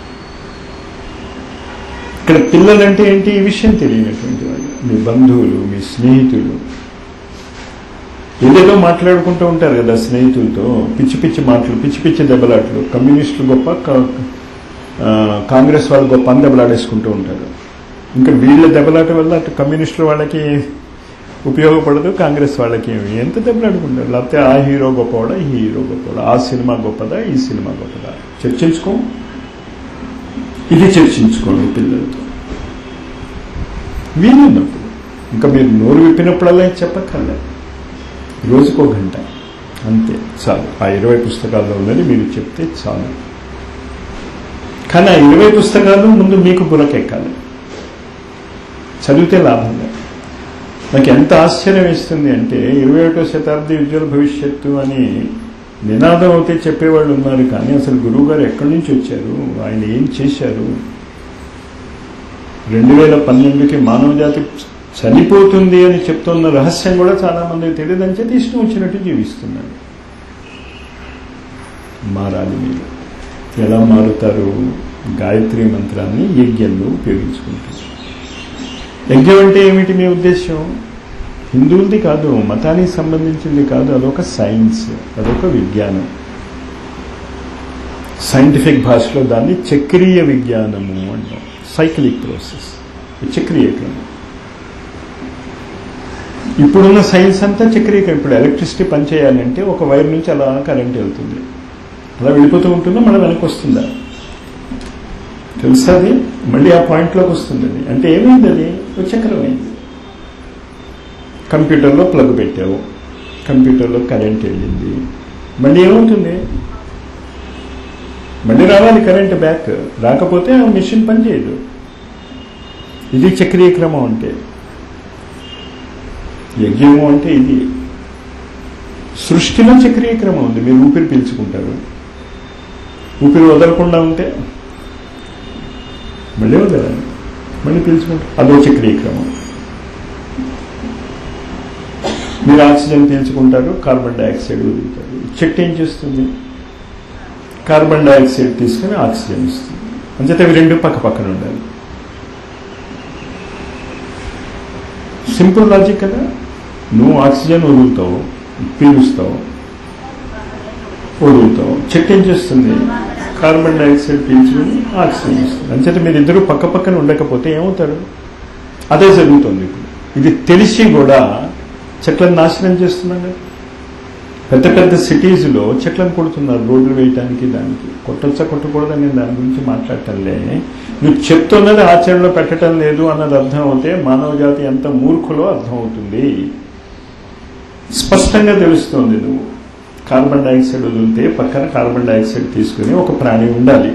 Speaker 1: ఇక్కడ పిల్లలంటే ఏంటి ఈ విషయం తెలియనటువంటి వాళ్ళు మీ బంధువులు మీ స్నేహితులు ఏదేదో మాట్లాడుకుంటూ ఉంటారు కదా స్నేహితులతో పిచ్చి పిచ్చి మాటలు పిచ్చి పిచ్చి దెబ్బలాట్లు కమ్యూనిస్టులు గొప్ప క- ఆ, కాంగ్రెస్ వాళ్ళు గొప్ప అని దెబ్బలాడేసుకుంటూ ఉంటారు ఇంకా వీళ్ళ దెబ్బలాట వల్ల అటు కమ్యూనిస్టుల వాళ్ళకి ఉపయోగపడదు కాంగ్రెస్ వాళ్ళకి ఏమి ఎంత దెబ్బలాడుకుంటారు లేకపోతే ఆ హీరో గొప్పవాడా ఈ హీరో గొప్పవాడా ఆ సినిమా గొప్పదా ఈ సినిమా గొప్పదా చర్చించుకో ఇది చర్చించుకోండి పిల్లలతో వీలున్నప్పుడు ఇంకా మీరు నోరు విప్పినప్పుడల్లా ఇది చెప్పక్కర్లే రోజుకో గంట అంతే చాలు ఆ ఇరవై పుస్తకాల్లో ఉన్నది మీరు చెప్తే చాలు కానీ ఆ ఇరవై పుస్తకాలు ముందు మీకు బురకెక్కాలి చదివితే లాభం లేదు నాకు ఎంత ఆశ్చర్యం వేస్తుంది అంటే ఇరవై ఒకటో శతాబ్ది ఉజ్వల భవిష్యత్తు అని నినాదం అయితే చెప్పేవాళ్ళు ఉన్నారు కానీ అసలు గురువు గారు ఎక్కడి నుంచి వచ్చారు ఆయన ఏం చేశారు రెండు వేల పన్నెండుకి మానవ జాతి చనిపోతుంది అని చెప్తున్న రహస్యం కూడా చాలా మందికి తెలియదు అని చెప్పి ఇష్టం వచ్చినట్టు జీవిస్తున్నాడు మారాలి మీరు ఎలా మారుతారు గాయత్రి మంత్రాన్ని యజ్ఞంలో ఉపయోగించుకుంటారు యజ్ఞం అంటే ఏమిటి మీ ఉద్దేశం హిందువులది కాదు మతానికి సంబంధించింది కాదు అదొక సైన్స్ అదొక విజ్ఞానం సైంటిఫిక్ భాషలో దాన్ని చక్రీయ విజ్ఞానము అంటాం సైక్లిక్ ప్రాసెస్ చక్రీయ క్రమం ఇప్పుడున్న సైన్స్ అంతా చక్రీకరణ ఇప్పుడు ఎలక్ట్రిసిటీ పనిచేయాలంటే ఒక వైర్ నుంచి అలా కరెంట్ వెళ్తుంది అలా వెళ్ళిపోతూ ఉంటుందా మళ్ళీ వెనక్కి వస్తుందా తెలుసా అది మళ్ళీ ఆ పాయింట్లోకి వస్తుంది అది అంటే ఏమైంది అది ఒక చక్రం అయింది కంప్యూటర్లో ప్లగ్ పెట్టావు కంప్యూటర్లో కరెంట్ వెళ్ళింది మళ్ళీ ఏమవుతుంది మళ్ళీ రావాలి కరెంట్ బ్యాక్ రాకపోతే ఆ మిషన్ పనిచేయదు ఇది చక్రీయ క్రమం అంటే యజ్ఞము అంటే ఇది సృష్టిలో చక్రీయ క్రమం ఉంది మీరు ఊపిరి పీల్చుకుంటారు ఊపిరి వదలకుండా ఉంటే మళ్ళీ వదలండి మళ్ళీ పీల్చుకుంటారు అదో చక్రీయ క్రమం మీరు ఆక్సిజన్ పీల్చుకుంటారు కార్బన్ డైఆక్సైడ్ వదులుతారు చెట్టు ఏం చేస్తుంది కార్బన్ డైఆక్సైడ్ తీసుకుని ఆక్సిజన్ ఇస్తుంది అంచేత అవి రెండు పక్క పక్కన ఉండాలి సింపుల్ లాజిక్ కదా నువ్వు ఆక్సిజన్ వదులుతావు పీలుస్తావు వదులుతావు చెట్టు ఏం చేస్తుంది కార్బన్ డైఆక్సైడ్ పీల్చుకుని ఆక్సిజన్ ఇస్తుంది అంచేత మీరు ఇద్దరు పక్క పక్కన ఉండకపోతే ఏమవుతారు అదే జరుగుతుంది ఇప్పుడు ఇది తెలిసి కూడా చెట్లను నాశనం చేస్తున్నాం కదా పెద్ద పెద్ద సిటీస్లో చెట్లను కొడుతున్నారు రోడ్లు వేయటానికి దానికి కొట్టచ్చా కొట్టకూడదని నేను దాని గురించి మాట్లాడటంలే నువ్వు చెప్తున్నది ఆచరణలో పెట్టడం లేదు అన్నది అర్థం అవుతే మానవ జాతి ఎంత మూర్ఖులో అర్థం అవుతుంది స్పష్టంగా తెలుస్తోంది నువ్వు కార్బన్ డైఆక్సైడ్ వదిలితే పక్కన కార్బన్ డైఆక్సైడ్ తీసుకుని ఒక ప్రాణి ఉండాలి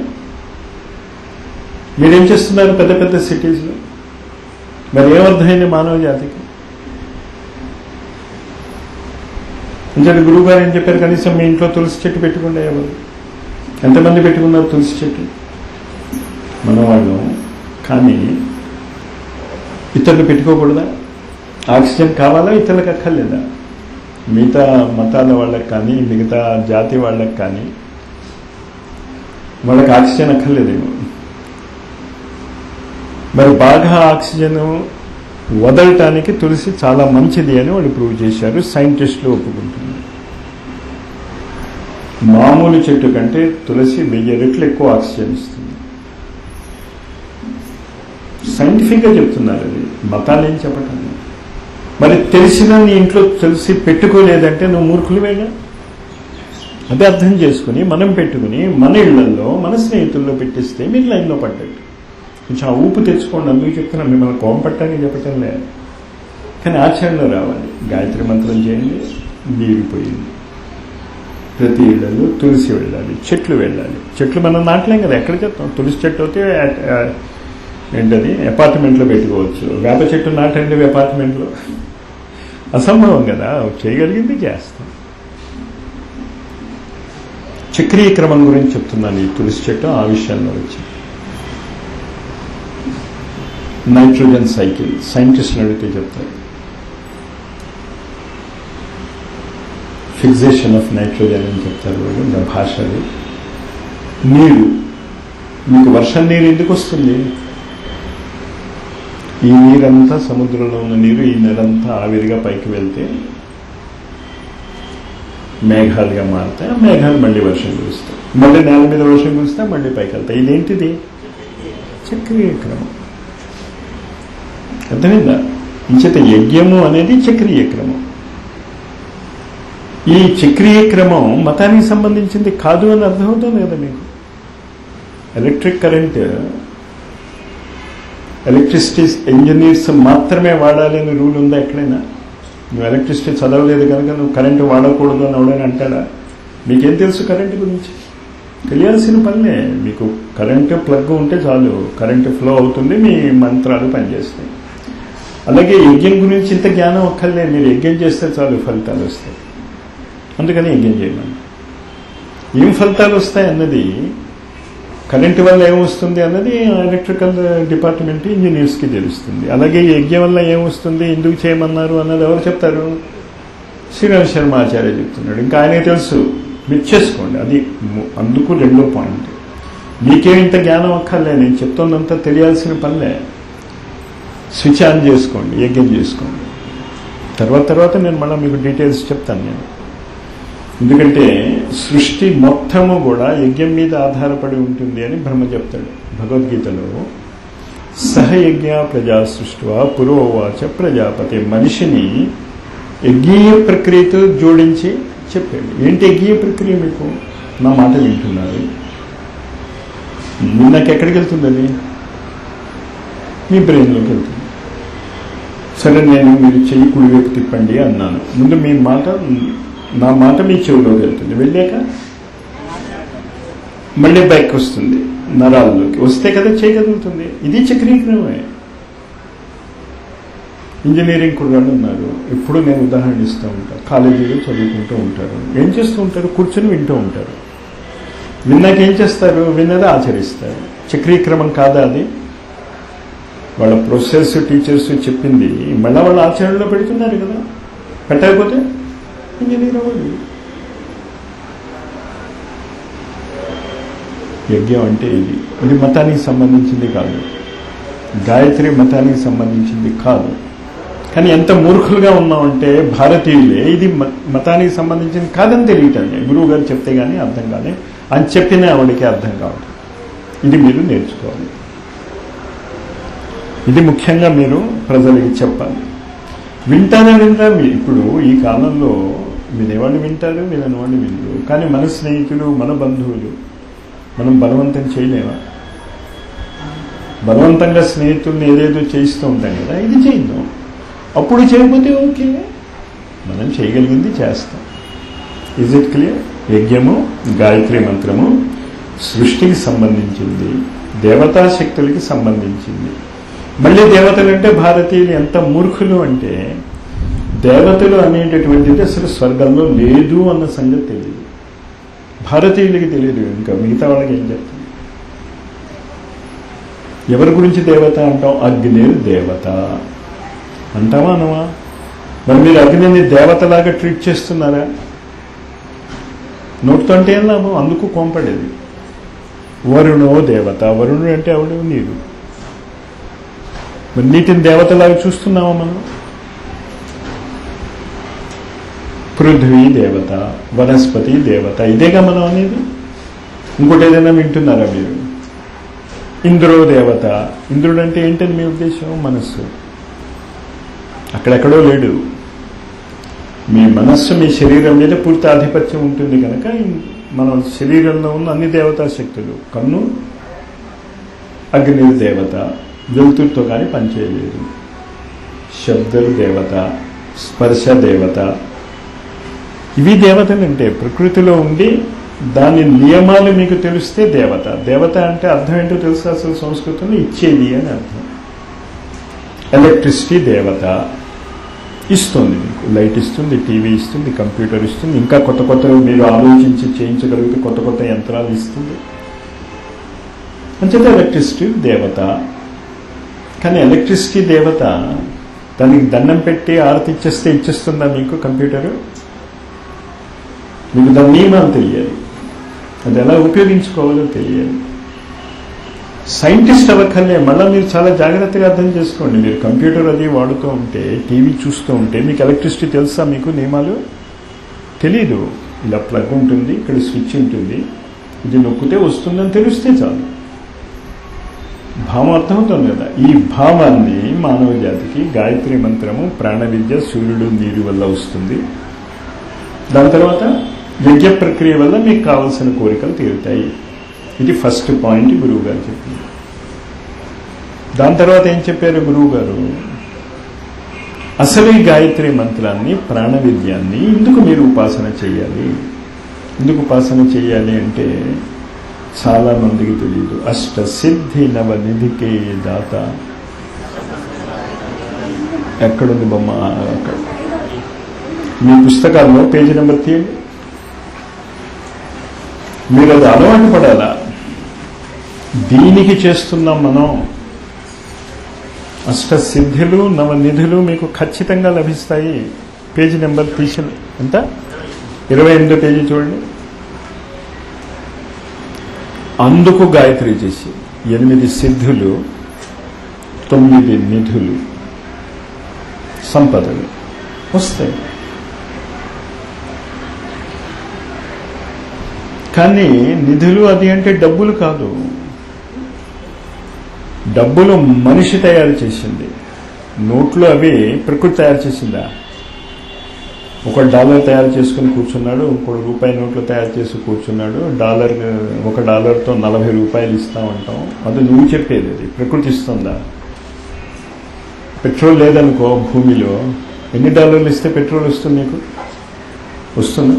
Speaker 1: మీరేం చేస్తున్నారు పెద్ద పెద్ద సిటీస్లో మరి ఏమర్థమైంది మానవ జాతికి అంటే గురువు గారు ఏం చెప్పారు కనీసం మీ ఇంట్లో తులసి చెట్టు పెట్టుకుంటే ఎవరు ఎంతమంది పెట్టుకున్నారు తులసి చెట్టు మనవాళ్ళు కానీ ఇతరులు పెట్టుకోకూడదా ఆక్సిజన్ కావాలా ఇతరులకు అక్కర్లేదా మిగతా మతాల వాళ్ళకి కానీ మిగతా జాతి వాళ్ళకి కానీ వాళ్ళకి ఆక్సిజన్ అక్కర్లేదేమో మరి బాగా ఆక్సిజన్ వదలటానికి తులసి చాలా మంచిది అని వాళ్ళు ప్రూవ్ చేశారు సైంటిస్టులు ఒప్పుకుంటున్నారు మామూలు చెట్టు కంటే తులసి వెయ్యి రెట్లు ఎక్కువ ఆక్సిజన్ ఇస్తుంది సైంటిఫిక్గా చెప్తున్నారు అది మతాలు ఏం చెప్పటం లేదు. మరి తెలిసిన నీ ఇంట్లో తులసి పెట్టుకోలేదంటే నువ్వు మూర్ఖులువేగా అదే అర్థం చేసుకుని మనం పెట్టుకుని మన ఇళ్లలో మన స్నేహితుల్లో పెట్టిస్తే మీరు లైన్లో పడ్డట్టు కొంచెం ఆ ఊపు తెచ్చుకోండి అందుకు చెప్తున్నా మిమ్మల్ని కోంపట్టానికి చెప్పటం లేదు కానీ ఆచరణలో రావాలి గాయత్రి మంత్రం చేయండి నీరు పోయింది ప్రతి ఇళ్లలో తులసి వెళ్ళాలి చెట్లు వెళ్ళాలి చెట్లు మనం నాటలేం కదా ఎక్కడ చెప్తాం తులసి చెట్టు అయితే ఆ- ఆ, ఏంటది అపార్ట్మెంట్లో పెట్టుకోవచ్చు వేప చెట్టు నాటండి అపార్ట్మెంట్లో అసంభవం కదా చేయగలిగింది చేస్తాం చక్రీయ క్రమం గురించి చెప్తున్నాను ఈ తులసి చెట్టు ఆ విషయంలో వచ్చి నైట్రోజన్ సైకిల్ సైంటిస్టులు అడిగితే చెప్తారు ఫిక్సేషన్ ఆఫ్ నైట్రోజన్ అని చెప్తారు వాళ్ళు నా భాషలు నీరు మీకు వర్షం నీరు ఎందుకు వస్తుంది ఈ నీరంతా సముద్రంలో ఉన్న నీరు ఈ నెలంతా ఆవిరిగా పైకి వెళ్తే మేఘాలుగా మారుతాయి ఆ మేఘాలు మళ్ళీ వర్షం కురుస్తాయి మళ్ళీ నేల మీద వర్షం కురిస్తే మళ్ళీ పైకి వెళ్తాయి ఇదేంటిది చక్రీయ క్రమం అర్థమైందా ఇంచేత యజ్ఞము అనేది చక్రీయ క్రమం ఈ చక్రీయ క్రమం మతానికి సంబంధించింది కాదు అని అర్థమవుతుంది కదా మీకు ఎలక్ట్రిక్ కరెంట్ ఎలక్ట్రిసిటీ ఇంజనీర్స్ మాత్రమే వాడాలి అని రూల్ ఉందా ఎక్కడైనా నువ్వు ఎలక్ట్రిసిటీ చదవలేదు కనుక నువ్వు కరెంటు వాడకూడదు అని ఎవడైనా అంటాడా మీకేం తెలుసు కరెంటు గురించి తెలియాల్సిన పనిలే మీకు కరెంటు ప్లగ్ ఉంటే చాలు కరెంటు ఫ్లో అవుతుంది మీ మంత్రాలు పనిచేస్తాయి అలాగే యజ్ఞం గురించి ఇంత జ్ఞానం ఒక్కర్లే మీరు యజ్ఞం చేస్తే చాలు ఫలితాలు వస్తాయి అందుకని యజ్ఞం చేయమని ఏం ఫలితాలు వస్తాయి అన్నది కరెంటు వల్ల ఏమొస్తుంది అన్నది ఎలక్ట్రికల్ డిపార్ట్మెంట్ ఇంజనీర్స్కి తెలుస్తుంది అలాగే ఈ యజ్ఞం వల్ల ఏమొస్తుంది ఎందుకు చేయమన్నారు అన్నది ఎవరు చెప్తారు శ్రీరామ్ శర్మ ఆచార్య చెప్తున్నాడు ఇంకా ఆయనే తెలుసు మీరు చేసుకోండి అది ము- అందుకు రెండో పాయింట్ మీకేం ఇంత జ్ఞానం అక్కర్లే నేను చెప్తున్నంత తెలియాల్సిన పనిలే స్విచ్ ఆన్ చేసుకోండి యజ్ఞం చేసుకోండి తర్వాత తర్వాత నేను మళ్ళీ మీకు డీటెయిల్స్ చెప్తాను నేను ఎందుకంటే సృష్టి మొత్తము కూడా యజ్ఞం మీద ఆధారపడి ఉంటుంది అని బ్రహ్మ చెప్తాడు భగవద్గీతలో సహయజ్ఞ ప్రజా సృష్టివా పురోవాచ ప్రజాపతి మనిషిని యజ్ఞీయ ప్రక్రియతో జోడించి చెప్పాడు ఏంటి యజ్ఞీయ ప్రక్రియ మీకు నా మాట వింటున్నారు నాకు ఎక్కడికి వెళ్తుంది అది మీ బ్రెయిన్లోకి వెళ్తుంది సరే నేను మీరు చెయ్యి కుడివైపు తిప్పండి అన్నాను ముందు మీ మాట నా మాట మీ చెవిలోకి వెళ్తుంది వెళ్ళాక మళ్ళీ బ్యాక్ వస్తుంది నరాల్లోకి వస్తే కదా చేయగలుగుతుంది ఇది చక్రీకరమే ఇంజనీరింగ్ కుర్రాళ్ళు ఉన్నారు ఎప్పుడు నేను ఉదాహరణ ఇస్తూ ఉంటాను కాలేజీలో చదువుకుంటూ ఉంటారు ఏం చేస్తూ ఉంటారు కూర్చొని వింటూ ఉంటారు విన్నాక ఏం చేస్తారు విన్నది ఆచరిస్తారు చక్రీక్రమం కాదా అది వాళ్ళ ప్రొఫెసర్స్ టీచర్స్ చెప్పింది మళ్ళీ వాళ్ళ ఆచరణలో పెడుతున్నారు కదా పెట్టకపోతే ఇంజనీర్ అవ్వాలి యజ్ఞం అంటే ఇది ఇది మతానికి సంబంధించింది కాదు గాయత్రి మతానికి సంబంధించింది కాదు కానీ ఎంత మూర్ఖులుగా ఉన్నామంటే భారతీయులే ఇది మ- మతానికి సంబంధించింది కాదని తెలియటం లేదు. గురువు గారు చెప్తే కానీ అర్థం కాలే అని చెప్పిన ఆవిడకి అర్థం కావడం ఇది మీరు నేర్చుకోవాలి ఇది ముఖ్యంగా మీరు ప్రజలకి చెప్పాలి వింటారా వినరా మీరు ఇప్పుడు ఈ కాలంలో వినేవాళ్ళు వింటారు వినని వినరు కానీ మన స్నేహితులు మన బంధువులు మనం బలవంతం చేయలేమా బలవంతంగా స్నేహితుల్ని ఏదేదో చేయిస్తూ ఉంటాం కదా ఇది చేద్దాం అప్పుడు చేయకపోతే ఓకే మనం చేయగలిగింది చేస్తాం ఇజ్ ఇట్ క్లియర్ యజ్ఞము గాయత్రి మంత్రము సృష్టికి సంబంధించింది దేవతా శక్తులకి సంబంధించింది మళ్ళీ దేవతలు అంటే భారతీయులు ఎంత మూర్ఖులు అంటే దేవతలు అనేటటువంటిది అసలు స్వర్గంలో లేదు అన్న సంగతి తెలియదు భారతీయులకి తెలియదు ఇంకా మిగతా వాళ్ళకి ఏం చెప్తాం ఎవరి గురించి దేవత అంటాం అగ్ని దేవత అంటావా అనవా మరి మీరు అగ్నిని దేవతలాగా ట్రీట్ చేస్తున్నారా నోటితో అంటే ఏం లాభం అందుకు కోంపడేది వరుణో దేవత వరుణుడు అంటే ఎవడు నీరు మరి నీటిని దేవతలాగా చూస్తున్నావా మనం పృథ్వీ దేవత వనస్పతి దేవత ఇదేగా మనం అనేది ఇంకోటి ఏదైనా వింటున్నారా మీరు ఇంద్రో దేవత ఇంద్రుడు అంటే ఏంటని మీ ఉద్దేశం మనస్సు అక్కడెక్కడో లేడు మీ మనస్సు మీ శరీరం మీద పూర్తి ఆధిపత్యం ఉంటుంది కనుక మన శరీరంలో ఉన్న అన్ని దేవతా శక్తులు కన్ను అగ్ని దేవత వెలుతురుతో కానీ పనిచేయలేదు శబ్దలు దేవత స్పర్శ దేవత ఇవి దేవతలు అంటే ప్రకృతిలో ఉండి దాని నియమాలు మీకు తెలిస్తే దేవత దేవత అంటే అర్థం ఏంటో తెలుసా అసలు సంస్కృతంలో ఇచ్చేది అని అర్థం ఎలక్ట్రిసిటీ దేవత ఇస్తుంది మీకు లైట్ ఇస్తుంది టీవీ ఇస్తుంది కంప్యూటర్ ఇస్తుంది ఇంకా కొత్త కొత్త మీరు ఆలోచించి చేయించగలిగితే కొత్త కొత్త యంత్రాలు ఇస్తుంది అంచేత ఎలక్ట్రిసిటీ దేవత కానీ ఎలక్ట్రిసిటీ దేవత దానికి దండం పెట్టి ఆరతి ఇచ్చేస్తే ఇచ్చేస్తుందా మీకు కంప్యూటర్ మీకు దాని నియమాలు తెలియాలి అది ఎలా ఉపయోగించుకోవాలో తెలియాలి సైంటిస్ట్ అవ్వక్కర్లే మళ్ళీ మీరు చాలా జాగ్రత్తగా అర్థం చేసుకోండి మీరు కంప్యూటర్ అది వాడుతూ ఉంటే టీవీ చూస్తూ ఉంటే మీకు ఎలక్ట్రిసిటీ తెలుసా మీకు నియమాలు తెలీదు ఇలా ప్లగ్ ఉంటుంది ఇక్కడ స్విచ్ ఉంటుంది ఇది నొక్కితే వస్తుందని తెలిస్తే చాలు భావం అర్థమవుతుంది కదా ఈ భావాన్ని మానవ జాతికి గాయత్రి మంత్రము ప్రాణ విద్య సూర్యుడు నీరు వల్ల వస్తుంది దాని తర్వాత యజ్ఞ ప్రక్రియ వల్ల మీకు కావలసిన కోరికలు తీరుతాయి ఇది ఫస్ట్ పాయింట్ గురువు గారు చెప్పింది దాని తర్వాత ఏం చెప్పారు గురువు గారు అసలు ఈ గాయత్రి మంత్రాన్ని ప్రాణ విద్యాన్ని ఎందుకు మీరు ఉపాసన చేయాలి ఎందుకు ఉపాసన చేయాలి అంటే చాలా మందికి తెలియదు అష్ట సిద్ధి నవ నిధికే దాత ఎక్కడుంది బొమ్మ అక్కడ మీ పుస్తకాల్లో పేజీ నెంబర్ తీయండి మీరు అది అలవాటు పడాలా దీనికి చేస్తున్నాం మనం అష్ట సిద్ధులు నవ నిధులు మీకు ఖచ్చితంగా లభిస్తాయి పేజీ నెంబర్ తీసిన ఎంత ఇరవై ఎనిమిదో పేజీ చూడండి అందుకు గాయత్రి చేసి ఎనిమిది సిద్ధులు తొమ్మిది నిధులు సంపదలు వస్తాయి కానీ నిధులు అది అంటే డబ్బులు కాదు డబ్బులు మనిషి తయారు చేసింది నోట్లు అవి ప్రకృతి తయారు చేసిందా ఒక డాలర్ తయారు చేసుకుని కూర్చున్నాడు ఇంకోటి రూపాయి నోట్లు తయారు చేసి కూర్చున్నాడు డాలర్ ఒక డాలర్తో నలభై రూపాయలు ఇస్తామంటాం అది నువ్వు చెప్పేది అది ప్రకృతి ఇస్తుందా పెట్రోల్ లేదనుకో భూమిలో ఎన్ని డాలర్లు ఇస్తే పెట్రోల్ వస్తుంది నీకు వస్తుందా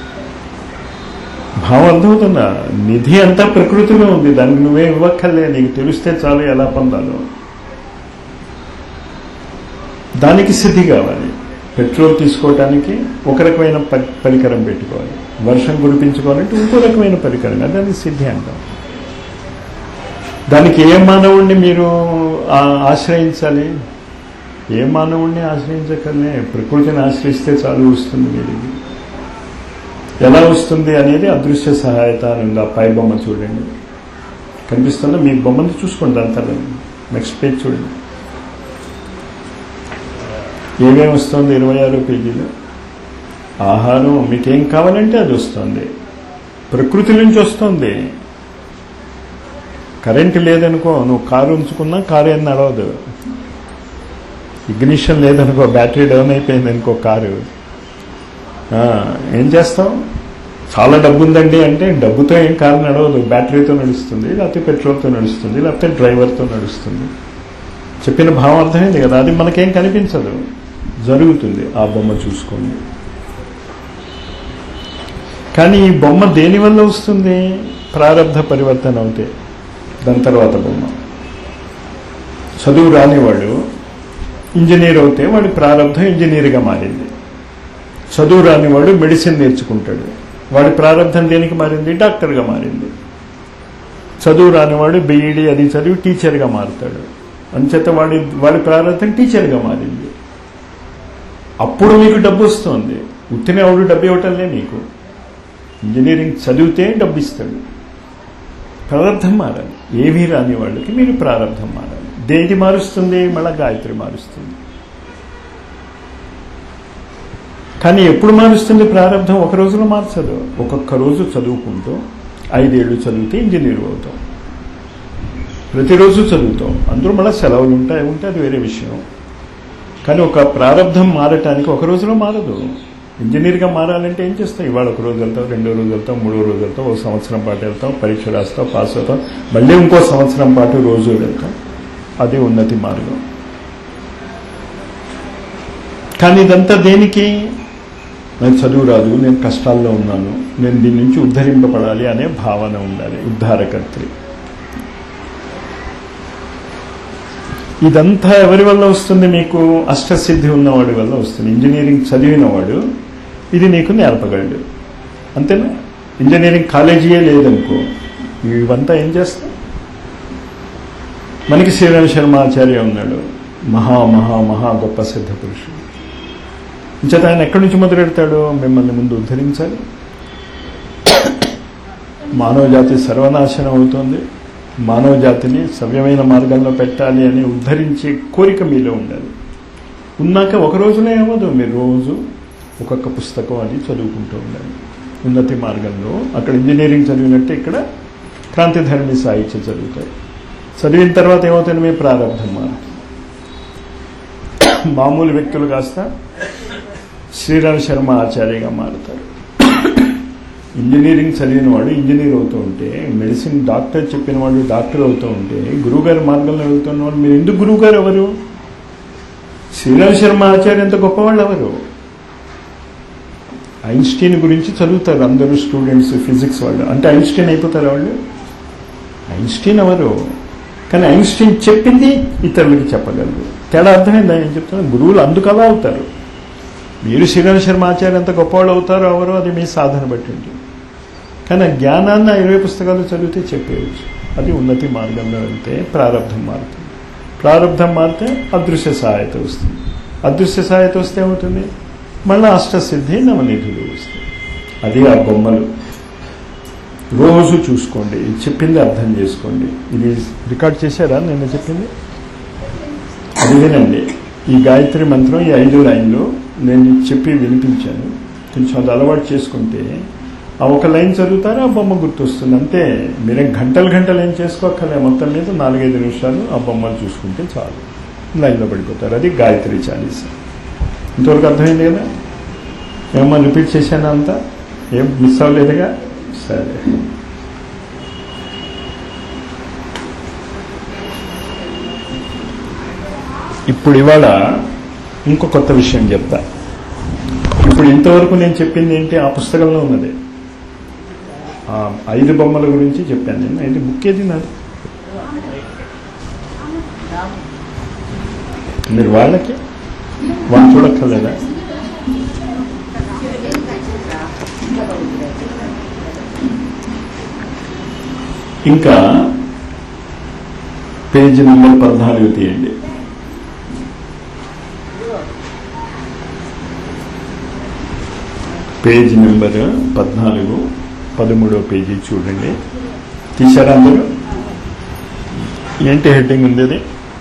Speaker 1: భావం అర్థమవుతుందా నిధి అంతా ప్రకృతిలో ఉంది దానికి నువ్వే ఇవ్వక్కర్లే నీకు తెలిస్తే చాలు ఎలా పొందాలో దానికి సిద్ధి కావాలి పెట్రోల్ తీసుకోవటానికి ఒక రకమైన పరి- పరికరం పెట్టుకోవాలి వర్షం కురిపించుకోవాలంటే ఇంకో రకమైన పరికరం దానికి సిద్ధి అంటాం దానికి ఏ మానవుణ్ణి మీరు ఆ- ఆశ్రయించాలి ఏ మానవుణ్ణి ఆశ్రయించకనే ప్రకృతిని ఆశ్రయిస్తే చాలు వస్తుంది మీరు ఎలా వస్తుంది అనేది అదృశ్య సహాయత అని ఉంది ఆ పై బొమ్మ చూడండి కనిపిస్తుందా మీ బొమ్మని చూసుకోండి అంతా నెక్స్ట్ పేజ్ చూడండి ఏమేమి వస్తుంది ఇరవై ఆరో పేజీలో ఆహారం మీకేం కావాలంటే అది వస్తుంది ప్రకృతి నుంచి వస్తుంది కరెంట్ లేదనుకో నువ్వు కారు ఉంచుకున్నా కారు ఏం నడవదు ఇగ్నిషన్ లేదనుకో బ్యాటరీ డౌన్ అయిపోయింది అనుకో కారు ఆ, ఏం చేస్తాం చాలా డబ్బు ఉందండి అంటే డబ్బుతో ఏం కారు నడవదు బ్యాటరీతో నడుస్తుంది లేకపోతే పెట్రోల్తో నడుస్తుంది లేకపోతే డ్రైవర్తో నడుస్తుంది చెప్పిన భావం అర్థమైంది కదా అది మనకేం కనిపించదు జరుగుతుంది ఆ బొమ్మ చూసుకోండి కానీ ఈ బొమ్మ దేని వల్ల వస్తుంది ప్రారంధ పరివర్తన అవుతే దాని తర్వాత బొమ్మ చదువు రానివాడు ఇంజనీర్ అవుతే వాడి ప్రారంభం ఇంజనీర్గా మారింది చదువు రానివాడు మెడిసిన్ నేర్చుకుంటాడు వాడి ప్రారంభం దేనికి మారింది డాక్టర్గా మారింది చదువు రానివాడు బీఈడి అది చదివి టీచర్గా మారుతాడు అంచేత వాడి వాడి ప్రారంభం టీచర్గా మారింది అప్పుడు మీకు డబ్బు వస్తుంది ఉత్తిన ఎవడు డబ్బు ఇవ్వటంలే మీకు ఇంజనీరింగ్ చదివితే డబ్బు ఇస్తాడు ప్రారంభం మారాలి ఏమీ రాని వాళ్ళకి మీరు ప్రారంభం మారాలి దేది మారుస్తుంది మళ్ళా గాయత్రి మారుస్తుంది కానీ ఎప్పుడు మారుస్తుంది ప్రారంభం ఒక రోజులో మార్చదు ఒక్కొక్క రోజు చదువుకుంటూ ఐదేళ్లు చదివితే ఇంజనీర్ అవుతాం ప్రతిరోజు చదువుతాం అందులో మళ్ళీ సెలవులు ఉంటాయి ఉంటే అది వేరే విషయం కానీ ఒక ప్రారంభం మారటానికి ఒక రోజులో మారదు ఇంజనీర్గా మారాలంటే ఏం చేస్తావు ఇవాళ ఒక రోజు వెళ్తావు రెండో రోజు వెళ్తావు మూడో రోజు వెళ్తావు ఒక సంవత్సరం పాటు వెళ్తావు పరీక్ష రాస్తావు పాస్ అవుతావు మళ్ళీ ఇంకో సంవత్సరం పాటు రోజు వెళ్తాం అది ఉన్నతి మార్గం కానీ ఇదంతా దేనికి నాకు చదువు రాదు నేను కష్టాల్లో ఉన్నాను నేను దీని నుంచి ఉద్ధరింపబడాలి అనే భావన ఉండాలి ఉద్ధారకర్త్రి ఇదంతా ఎవరి వల్ల వస్తుంది మీకు అష్టసిద్ధి ఉన్నవాడి వల్ల వస్తుంది ఇంజనీరింగ్ చదివినవాడు ఇది నీకు నేర్పగలడు అంతేనా ఇంజనీరింగ్ కాలేజీయే లేదనుకో ఇవంతా ఏం చేస్తా మనకి శ్రీరామ శర్మ ఆచార్య ఉన్నాడు మహా మహా మహా గొప్ప సిద్ధ పురుషుడు ఇంచేత ఆయన ఎక్కడి నుంచి మొదలెడతాడు మిమ్మల్ని ముందు ఉద్ధరించాలి మానవ జాతి సర్వనాశనం అవుతుంది మానవ జాతిని సవ్యమైన మార్గంలో పెట్టాలి అని ఉద్ధరించే కోరిక మీలో ఉండాలి ఉన్నాక ఒక రోజునే అవ్వదు మీరు రోజు ఒక్కొక్క పుస్తకం అది చదువుకుంటూ ఉండాలి ఉన్నతి మార్గంలో అక్కడ ఇంజనీరింగ్ చదివినట్టే ఇక్కడ క్రాంతిధర్మి సాహిత్యం చదువుతాయి చదివిన తర్వాత ఏమవుతుంది మీ ప్రారంభం మారుతుంది మామూలు వ్యక్తులు కాస్త శ్రీరామ్ శర్మ ఆచార్యగా మారుతారు ఇంజనీరింగ్ చదివిన వాడు ఇంజనీర్ అవుతూ ఉంటే మెడిసిన్ డాక్టర్ చెప్పిన వాడు డాక్టర్ అవుతూ ఉంటే గురువుగారి మార్గంలో వెళ్తున్న వాళ్ళు మీరు ఎందుకు గురువుగారు ఎవరు శ్రీరామ్ శర్మ ఆచార్య ఎంత గొప్పవాళ్ళు ఎవరు ఐన్స్టీన్ గురించి చదువుతారు అందరూ స్టూడెంట్స్ ఫిజిక్స్ వాళ్ళు అంటే ఐన్స్టీన్ అయిపోతారు వాళ్ళు ఐన్స్టీన్ ఎవరు కానీ ఐన్స్టీన్ చెప్పింది ఇతరులకి చెప్పగలరు తేడా అర్థమైందా ఏం చెప్తున్నా గురువులు అందుకు అలా అవుతారు మీరు శ్రీరామ శర్మ ఆచార్య ఎంత గొప్పవాళ్ళు అవుతారో ఎవరో అది మీ సాధన బట్టి ఉంటుంది కానీ ఆ జ్ఞానాన్ని ఆ ఇరవై పుస్తకాలు చదివితే చెప్పేయచ్చు అది ఉన్నతి మార్గంలో వెళ్తే ప్రారంభం మారుతుంది ప్రారంభం మారితే అదృశ్య సహాయత వస్తుంది అదృశ్య సహాయత వస్తే ఏమవుతుంది మళ్ళీ అష్టసిద్ధి నవనిధులు వస్తాయి అది ఆ బొమ్మలు రోజు చూసుకోండి ఇది చెప్పింది అర్థం చేసుకోండి ఇది రికార్డ్ చేశారా నిన్న చెప్పింది అది వినండి ఈ గాయత్రి మంత్రం ఈ ఐదు లైన్లు నేను చెప్పి వినిపించాను కొంచెం అది అలవాటు చేసుకుంటే ఆ ఒక లైన్ చదువుతారు ఆ బొమ్మ గుర్తొస్తుంది అంతే మీరేం గంటలు గంటలు ఏం చేసుకోక్కర్లే మొత్తం మీద నాలుగైదు నిమిషాలు ఆ బొమ్మలు చూసుకుంటే చాలు లైన్లో పడిపోతారు అది గాయత్రి చాలీస ఇంతవరకు అర్థమైంది కదా ఏమన్నా రిపీట్ చేశాను అంతా ఏం మిస్ అవ్వలేదుగా సరే ఇప్పుడు ఇవాళ ఇంకో కొత్త విషయం చెప్తా ఇప్పుడు ఇంతవరకు నేను చెప్పింది ఏంటి ఆ పుస్తకంలో ఉన్నది ఆ ఐదు బొమ్మల గురించి చెప్పాను నేను అయితే బుక్ ఏది నాది మీరు వాళ్ళకి వాళ్ళు చూడక్కర్లేదా ఇంకా పేజీ నెంబర్ పద్నాలుగు తీయండి పేజ్ నెంబర్ పద్నాలుగు పదమూడో పేజీ చూడండి తీశారా అందరూ ఏంటి హెడ్డింగ్ ఉంది అది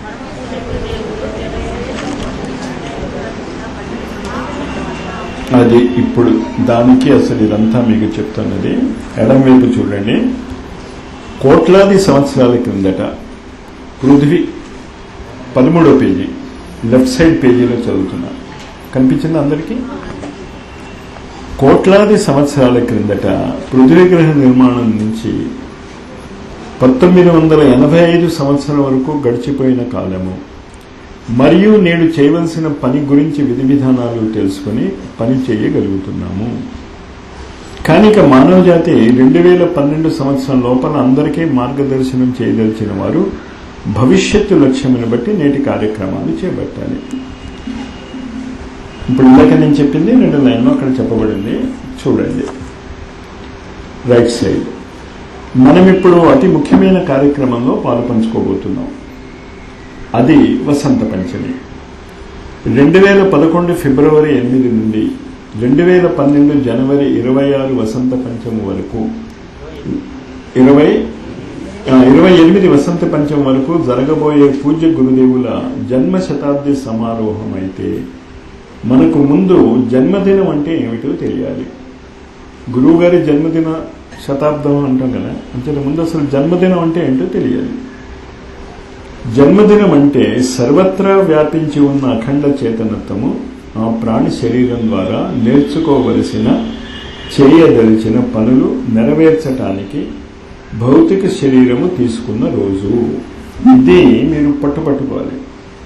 Speaker 1: అది ఇప్పుడు దానికి అసలు ఇదంతా మీకు చెప్తున్నది ఎడం వైపు చూడండి కోట్లాది సంవత్సరాల క్రిందట పృథ్వీ పదమూడో పేజీ లెఫ్ట్ సైడ్ పేజీలో చదువుతున్నా కనిపించింది అందరికీ కోట్లాది సంవత్సరాల క్రిందట పృథ్వీ గ్రహ నిర్మాణం నుంచి పంతొమ్మిది వందల ఎనభై ఐదు సంవత్సరం వరకు గడిచిపోయిన కాలము మరియు నేడు చేయవలసిన పని గురించి విధి విధానాలు తెలుసుకుని పని చేయగలుగుతున్నాము కానీ ఇక మానవ జాతి రెండు వేల పన్నెండు సంవత్సరం లోపల అందరికీ మార్గదర్శనం చేయదలిచిన వారు భవిష్యత్తు లక్ష్యమును బట్టి నేటి కార్యక్రమాలు చేపట్టాలి ఇప్పుడు ఇందాక నేను చెప్పింది రెండు లైన్లో అక్కడ చెప్పబడింది చూడండి రైట్ సైడ్ మనం ఇప్పుడు అతి ముఖ్యమైన కార్యక్రమంలో పాలు పంచుకోబోతున్నాం అది వసంత పంచమి రెండు వేల పదకొండు ఫిబ్రవరి ఎనిమిది నుండి రెండు వేల పన్నెండు జనవరి ఇరవై ఆరు వసంత పంచమి వరకు ఇరవై ఆ, ఇరవై ఎనిమిది వసంత పంచమి వరకు జరగబోయే పూజ్య గురుదేవుల జన్మ శతాబ్ది సమారోహం అయితే మనకు ముందు జన్మదినం అంటే ఏమిటో తెలియాలి గురువు గారి జన్మదిన శతాబ్దం అంటాం కదా అంటే ముందు అసలు జన్మదినం అంటే ఏంటో తెలియాలి జన్మదినం అంటే సర్వత్రా వ్యాపించి ఉన్న అఖండ చేతనత్వము ఆ ప్రాణి శరీరం ద్వారా నేర్చుకోవలసిన చేయదలిచిన పనులు నెరవేర్చటానికి భౌతిక శరీరము తీసుకున్న రోజు ఇది మీరు పట్టుపట్టుకోవాలి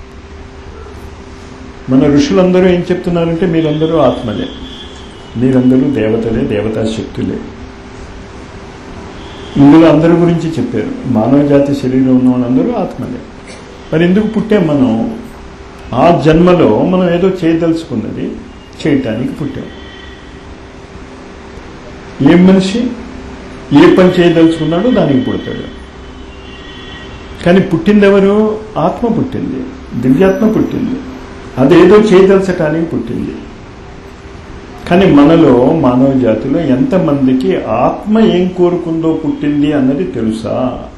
Speaker 1: మన ఋషులందరూ ఏం చెప్తున్నారంటే మీరందరూ ఆత్మలే మీరందరూ దేవతలే దేవతా శక్తులే ఇందులో అందరి గురించి చెప్పారు మానవ జాతి శరీరం ఉన్న వాళ్ళందరూ ఆత్మలే మరి ఎందుకు పుట్టాం మనం ఆ జన్మలో మనం ఏదో చేయదలుచుకున్నది చేయటానికి పుట్టాం ఏం మనిషి ఏ పని చేయదలుచుకున్నాడో దానికి పుడతాడు కానీ పుట్టింది ఎవరు ఆత్మ పుట్టింది దివ్యాత్మ పుట్టింది అదేదో చేయదలచటానికి పుట్టింది కానీ మనలో మానవ జాతిలో ఎంతమందికి ఆత్మ ఏం కోరుకుందో పుట్టింది అన్నది తెలుసా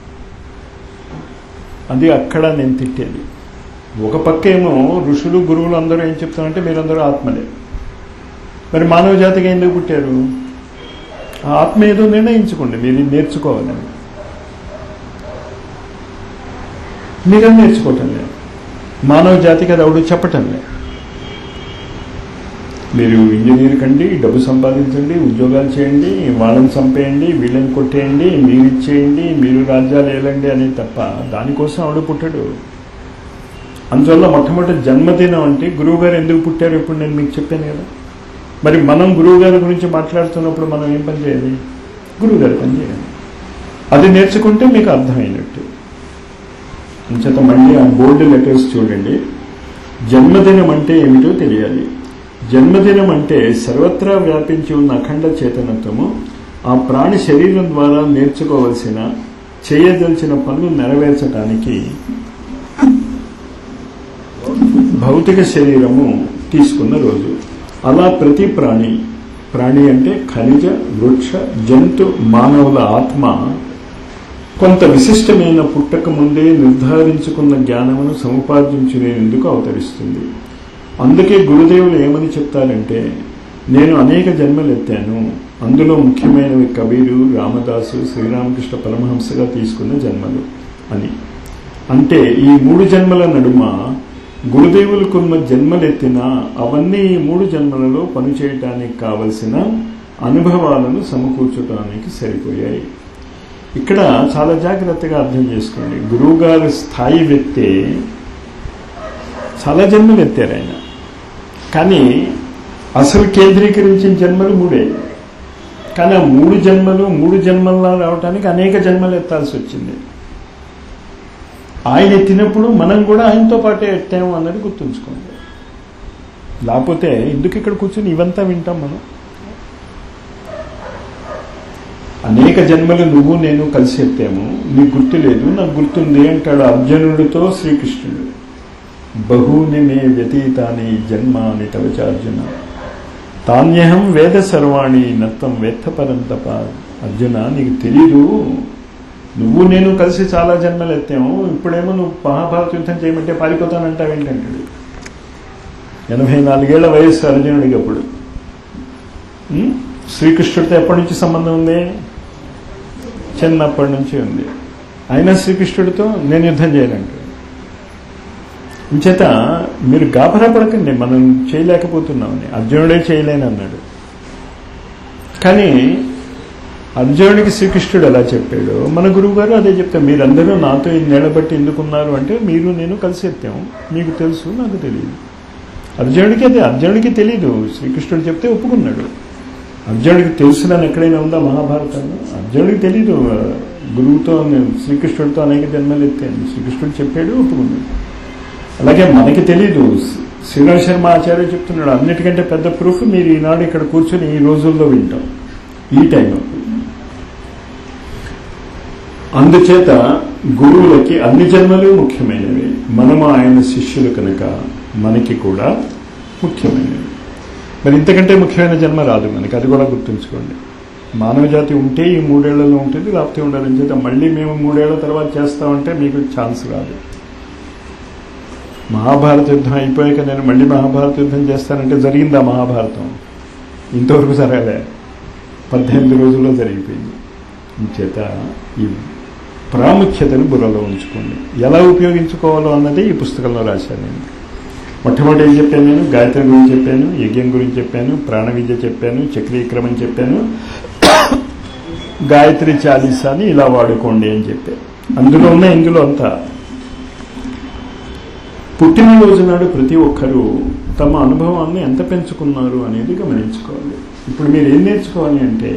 Speaker 1: అది అక్కడ నేను తిట్టేది ఒక పక్క ఏమో ఋషులు గురువులు అందరూ ఏం చెప్తారంటే మీరందరూ ఆత్మలే మరి మానవ జాతికి ఎందుకు పుట్టారు ఆ ఆత్మ ఏదో నిర్ణయించుకోండి మీరు ఇది నేర్చుకోవాలని మీరేం నేర్చుకోవటం లేదు మానవ జాతికి అది ఎవడు చెప్పటం లేదు మీరు ఇంజనీర్ కండి డబ్బు సంపాదించండి ఉద్యోగాలు చేయండి వాళ్ళని చంపేయండి వీళ్ళని కొట్టేయండి మీరు ఇచ్చేయండి మీరు రాజ్యాలు ఏలండి అని తప్ప దానికోసం ఆవిడ పుట్టాడు అందువల్ల మొట్టమొదటి జన్మదినం అంటే గురువుగారు ఎందుకు పుట్టారు ఇప్పుడు నేను మీకు చెప్పాను కదా మరి మనం గురువుగారి గురించి మాట్లాడుతున్నప్పుడు మనం ఏం పని చేయాలి గురువుగారి పని చేయాలి అది నేర్చుకుంటే మీకు అర్థమైనట్టు అంచేత మళ్ళీ ఆ బోల్డ్ లెటర్స్ చూడండి జన్మదినం అంటే ఏమిటో తెలియాలి జన్మదినం అంటే సర్వత్రా వ్యాపించి ఉన్న అఖండ చేతనత్వము ఆ ప్రాణి శరీరం ద్వారా నేర్చుకోవలసిన చేయదలిచిన పనులు నెరవేర్చడానికి భౌతిక శరీరము తీసుకున్న రోజు అలా ప్రతి ప్రాణి ప్రాణి అంటే ఖనిజ వృక్ష జంతు మానవుల ఆత్మ కొంత విశిష్టమైన పుట్టక ముందే నిర్ధారించుకున్న జ్ఞానమును సముపార్జించునేందుకు అవతరిస్తుంది అందుకే గురుదేవులు ఏమని చెప్తారంటే నేను అనేక జన్మలు ఎత్తాను అందులో ముఖ్యమైనవి కబీరు రామదాసు శ్రీరామకృష్ణ పరమహంసగా తీసుకున్న జన్మలు అని అంటే ఈ మూడు జన్మల నడుమ గురుదేవులకున్న జన్మలెత్తిన అవన్నీ ఈ మూడు జన్మలలో పనిచేయటానికి కావలసిన అనుభవాలను సమకూర్చడానికి సరిపోయాయి ఇక్కడ చాలా జాగ్రత్తగా అర్థం చేసుకోండి గురువుగారి స్థాయి వ్యక్తే చాలా జన్మలు ఎత్తారు ఆయన కానీ అసలు కేంద్రీకరించిన జన్మలు మూడే కానీ ఆ మూడు జన్మలు మూడు జన్మల్లో రావడానికి అనేక జన్మలు ఎత్తాల్సి వచ్చింది ఆయన ఎత్తినప్పుడు మనం కూడా ఆయనతో పాటే ఎత్తాము అన్నది గుర్తుంచుకోండి లేకపోతే ఎందుకు ఇక్కడ కూర్చొని ఇవంతా వింటాం మనం అనేక జన్మలు నువ్వు నేను కలిసి ఎత్తాము నీకు గుర్తు లేదు నాకు గుర్తుంది అంటాడు అర్జునుడితో శ్రీకృష్ణుడు బహూని మే వ్యతీతాని జన్మాని తవచార్జున తాన్యహం వేద సర్వాణి నత్వం వేత్త పరంతప అర్జున నీకు తెలీదు నువ్వు నేను కలిసి చాలా జన్మలు ఎత్తాము ఇప్పుడేమో నువ్వు మహాభారత యుద్ధం చేయమంటే పారిపోతానంటావు ఏంటంటాడు ఎనభై నాలుగేళ్ల వయస్సు అర్జునుడికి అప్పుడు ఉం? శ్రీకృష్ణుడితో ఎప్పటి నుంచి సంబంధం ఉంది చిన్నప్పటి నుంచి ఉంది అయినా శ్రీకృష్ణుడితో నేను యుద్ధం చేయాలంటాడు ఇంచేత మీరు గాభరా పడకండి మనం చేయలేకపోతున్నామని అర్జునుడే చేయలేని అన్నాడు కానీ అర్జునుడికి శ్రీకృష్ణుడు ఎలా చెప్పాడు మన గురువు గారు అదే చెప్తారు మీరందరూ నాతో ఇన్నేళ్ల బట్టి ఎందుకున్నారు అంటే మీరు నేను కలిసి ఎత్తాము మీకు తెలుసు నాకు తెలియదు అర్జునుడికి అదే అర్జునుడికి తెలియదు శ్రీకృష్ణుడు చెప్తే ఒప్పుకున్నాడు అర్జునుడికి తెలుసుదని ఎక్కడైనా ఉందా మహాభారతంలో అర్జునుడికి తెలీదు గురువుతో నేను శ్రీకృష్ణుడితో అనేక జన్మలు ఎత్తాను శ్రీకృష్ణుడు చెప్పాడు ఒప్పుకున్నాడు అలాగే మనకి తెలీదు శ్రీరామ్ శర్మ ఆచార్య చెప్తున్నాడు అన్నిటికంటే పెద్ద ప్రూఫ్ మీరు ఈనాడు ఇక్కడ కూర్చొని ఈ రోజుల్లో వింటాం ఈ టైం అందుచేత గురువులకి అన్ని జన్మలు ముఖ్యమైనవి మనము ఆయన శిష్యులు కనుక మనకి కూడా ముఖ్యమైనవి మరి ఇంతకంటే ముఖ్యమైన జన్మ రాదు మనకి అది కూడా గుర్తుంచుకోండి మానవ జాతి ఉంటే ఈ మూడేళ్లలో ఉంటుంది లేకపోతే ఉండాలని చేత మళ్ళీ మేము మూడేళ్ల తర్వాత చేస్తామంటే మీకు ఛాన్స్ రాదు మహాభారత యుద్ధం అయిపోయాక నేను మళ్ళీ మహాభారత యుద్ధం చేస్తానంటే జరిగిందా మహాభారతం ఇంతవరకు జరగలే పద్దెనిమిది రోజుల్లో జరిగిపోయింది చేత ఈ ప్రాముఖ్యతను బుర్రలో ఉంచుకోండి ఎలా ఉపయోగించుకోవాలో అన్నది ఈ పుస్తకంలో రాశాను నేను మొట్టమొదటి ఏం చెప్పాను నేను గాయత్రి గురించి చెప్పాను యజ్ఞం గురించి చెప్పాను ప్రాణ విద్య చెప్పాను చక్రీక్రమం చెప్పాను గాయత్రి చాలీసాని ఇలా వాడుకోండి అని చెప్పాను అందులో ఉన్న ఇందులో అంతా పుట్టినరోజు నాడు ప్రతి ఒక్కరూ తమ అనుభవాన్ని ఎంత పెంచుకున్నారు అనేది గమనించుకోవాలి ఇప్పుడు మీరు ఏం నేర్చుకోవాలి అంటే